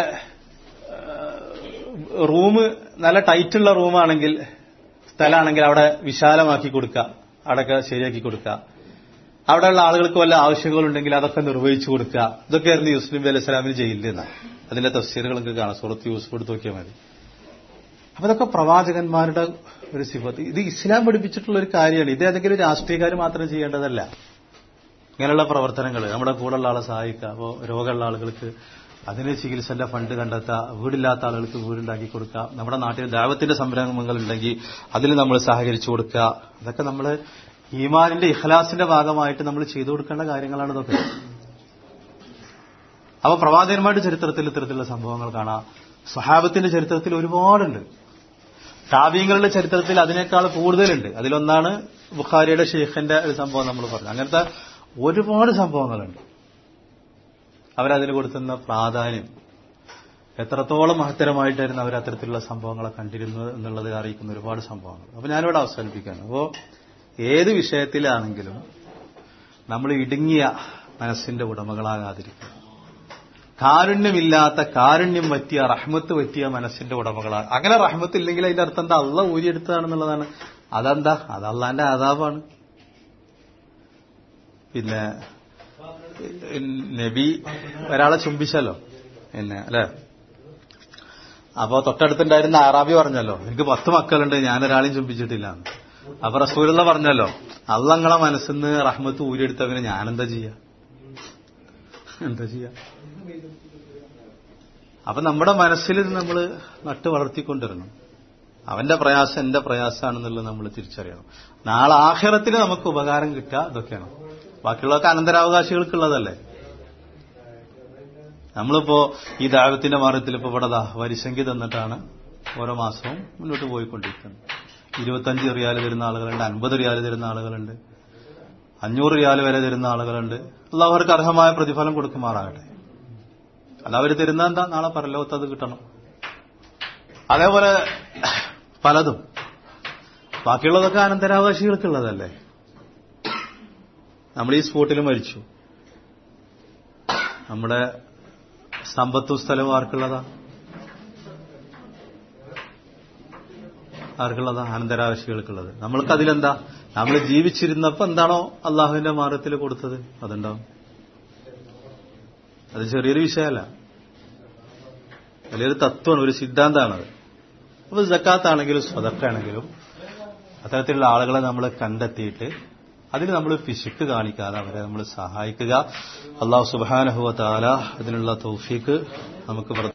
റൂം നല്ല ടൈറ്റുള്ള റൂമാണെങ്കിൽ സ്ഥലമാണെങ്കിൽ അവിടെ വിശാലമാക്കി കൊടുക്കുക അവിടെയൊക്കെ ശരിയാക്കി കൊടുക്കുക അവിടെയുള്ള ആളുകൾക്ക് വല്ല ആവശ്യങ്ങളുണ്ടെങ്കിൽ അതൊക്കെ നിർവഹിച്ചു കൊടുക്കുക ഇതൊക്കെയായിരുന്നു യൂസുഫ് നബി അലൈഹി സ്വലാമിന് ജയിലിൽ നിന്ന് അതിന്റെ തഫ്സീറുകൾ നിങ്ങൾക്ക് കാണാം സുഹൃത്ത് യൂസുഫ് എടുത്ത് നോക്കിയാൽ മതി അപ്പൊ ഇതൊക്കെ പ്രവാചകന്മാരുടെ ഒരു സിഫത്ത് ഇത് ഇസ്ലാം പഠിപ്പിച്ചിട്ടുള്ള ഒരു കാര്യമാണ് ഇത് ഏതെങ്കിലും രാഷ്ട്രീയക്കാർ മാത്രം ചെയ്യേണ്ടതല്ല ഇങ്ങനെയുള്ള പ്രവർത്തനങ്ങൾ നമ്മുടെ കൂടെയുള്ള ആളെ സഹായിക്കുക അപ്പോൾ രോഗമുള്ള ആളുകൾക്ക് അതിന് ചികിത്സന്റെ ഫണ്ട് കണ്ടെത്തുക വീടില്ലാത്ത ആളുകൾക്ക് വീടുണ്ടാക്കി കൊടുക്കുക നമ്മുടെ നാട്ടിൽ ദൈവത്തിന്റെ സംരംഭങ്ങൾ ഉണ്ടെങ്കിൽ അതിൽ നമ്മൾ സഹകരിച്ചു കൊടുക്കുക അതൊക്കെ നമ്മൾ ഈമാനിന്റെ ഇഖ്ലാസിന്റെ ഭാഗമായിട്ട് നമ്മൾ ചെയ്തു കൊടുക്കേണ്ട കാര്യങ്ങളാണ് ഇതൊക്കെ അപ്പൊ പ്രവാചകന്മാരുടെ ചരിത്രത്തിൽ ഇത്തരത്തിലുള്ള സംഭവങ്ങൾ കാണാം സ്വഹാബത്തിന്റെ ചരിത്രത്തിൽ ഒരുപാടുണ്ട് താബീങ്ങളുടെ ചരിത്രത്തിൽ അതിനേക്കാൾ കൂടുതലുണ്ട് അതിലൊന്നാണ് ബുഖാരിയുടെ ഷെയ്ഖിന്റെ ഒരു സംഭവം നമ്മൾ പറഞ്ഞു അങ്ങനത്തെ ഒരുപാട് സംഭവങ്ങളുണ്ട് അവരതിന് കൊടുക്കുന്ന പ്രാധാന്യം എത്രത്തോളം മഹത്തരമായിട്ടായിരുന്നു അവർ അത്തരത്തിലുള്ള സംഭവങ്ങളെ കണ്ടിരുന്നത് എന്നുള്ളത് അറിയിക്കുന്ന ഒരുപാട് സംഭവങ്ങൾ അപ്പൊ ഞാനിവിടെ അവസാനിപ്പിക്കുകയാണ് അപ്പോ ഏത് വിഷയത്തിലാണെങ്കിലും നമ്മൾ ഇടുങ്ങിയ മനസ്സിന്റെ ഉടമകളാകാതിരിക്കുക കാരുണ്യമില്ലാത്ത കാരുണ്യം പറ്റിയ റഹ്മത്ത് പറ്റിയ മനസ്സിന്റെ ഉടമകളാണ് അങ്ങനെ റഹ്മത്ത് ഇല്ലെങ്കിൽ അതിന്റെ അർത്ഥം എന്താ അള്ള ഊരിയെടുത്തതാണെന്നുള്ളതാണ് അതെന്താ അത് അള്ളാന്റെ ആദാബാണ് പിന്നെ നബി ഒരാളെ ചുംബിച്ചല്ലോ പിന്നെ അല്ലെ അപ്പൊ തൊട്ടടുത്തുണ്ടായിരുന്ന ആറാബി പറഞ്ഞല്ലോ എനിക്ക് പത്ത് മക്കളുണ്ട് ഞാനൊരാളെയും ചുംബിച്ചിട്ടില്ല അപ്പൊ റസൂലുള്ള പറഞ്ഞല്ലോ അള്ളങ്ങളെ മനസ്സിന്ന് റഹ്മത്ത് ഊരിയെടുത്തവന് ഞാനെന്താ ചെയ്യാ എന്താ ചെയ്യാ അപ്പൊ നമ്മുടെ മനസ്സിൽ ഇത് നമ്മൾ നട്ട് വളർത്തിക്കൊണ്ടിരണം അവന്റെ പ്രയാസം എന്റെ പ്രയാസമാണെന്നുള്ളത് നമ്മൾ തിരിച്ചറിയണം നാളെ ആഹ്റത്തിന് നമുക്ക് ഉപകാരം കിട്ടുക ഇതൊക്കെയാണ് ബാക്കിയുള്ളതൊക്കെ അനന്തരാവകാശികൾക്കുള്ളതല്ലേ നമ്മളിപ്പോ ഈ ദാവത്തിന്റെ മാർഗത്തിൽ ഇപ്പൊ ഇവിടെ ദാ വരിസംഖ്യ തന്നിട്ടാണ് ഓരോ മാസവും മുന്നോട്ട് പോയിക്കൊണ്ടിരിക്കുന്നത് ഇരുപത്തഞ്ച് റിയാല് തരുന്ന ആളുകളുണ്ട് അൻപത് റിയാല് തരുന്ന ആളുകളുണ്ട് അഞ്ഞൂറ് റിയാല് വരെ തരുന്ന ആളുകളുണ്ട് എല്ലാവർക്കും അർഹമായ പ്രതിഫലം കൊടുക്കുമാറാകട്ടെ അല്ല അവർ തരുന്ന എന്താ നാളെ പരലോകത്ത് അത് കിട്ടണം അതേപോലെ പലതും ബാക്കിയുള്ളതൊക്കെ അനന്തരാവകാശികൾക്കുള്ളതല്ലേ നമ്മൾ ഈ സ്പോട്ടിൽ മരിച്ചു നമ്മുടെ സമ്പത്തും സ്ഥലവും ആർക്കുള്ളതാ ആർക്കുള്ളതാ അനന്തരാവകാശികൾക്കുള്ളത് നമ്മൾക്ക് അതിലെന്താ നമ്മൾ ജീവിച്ചിരുന്നപ്പോ എന്താണോ അള്ളാഹുവിന്റെ മാർഗത്തിൽ കൊടുത്തത് അതുണ്ടാവും അത് ചെറിയൊരു വിഷയമല്ല വലിയൊരു തത്വമാണ് ഒരു സിദ്ധാന്തമാണത് അപ്പൊ ജക്കാത്താണെങ്കിലും സ്വതക്കാണെങ്കിലും അത്തരത്തിലുള്ള ആളുകളെ നമ്മൾ കണ്ടെത്തിയിട്ട് അതിന് നമ്മൾ പിശുക്ക് കാണിക്കാതെ അവരെ നമ്മൾ സഹായിക്കുക അള്ളാഹു സുബാനഹുവ താല അതിനുള്ള തൗഫീക്ക് നമുക്ക്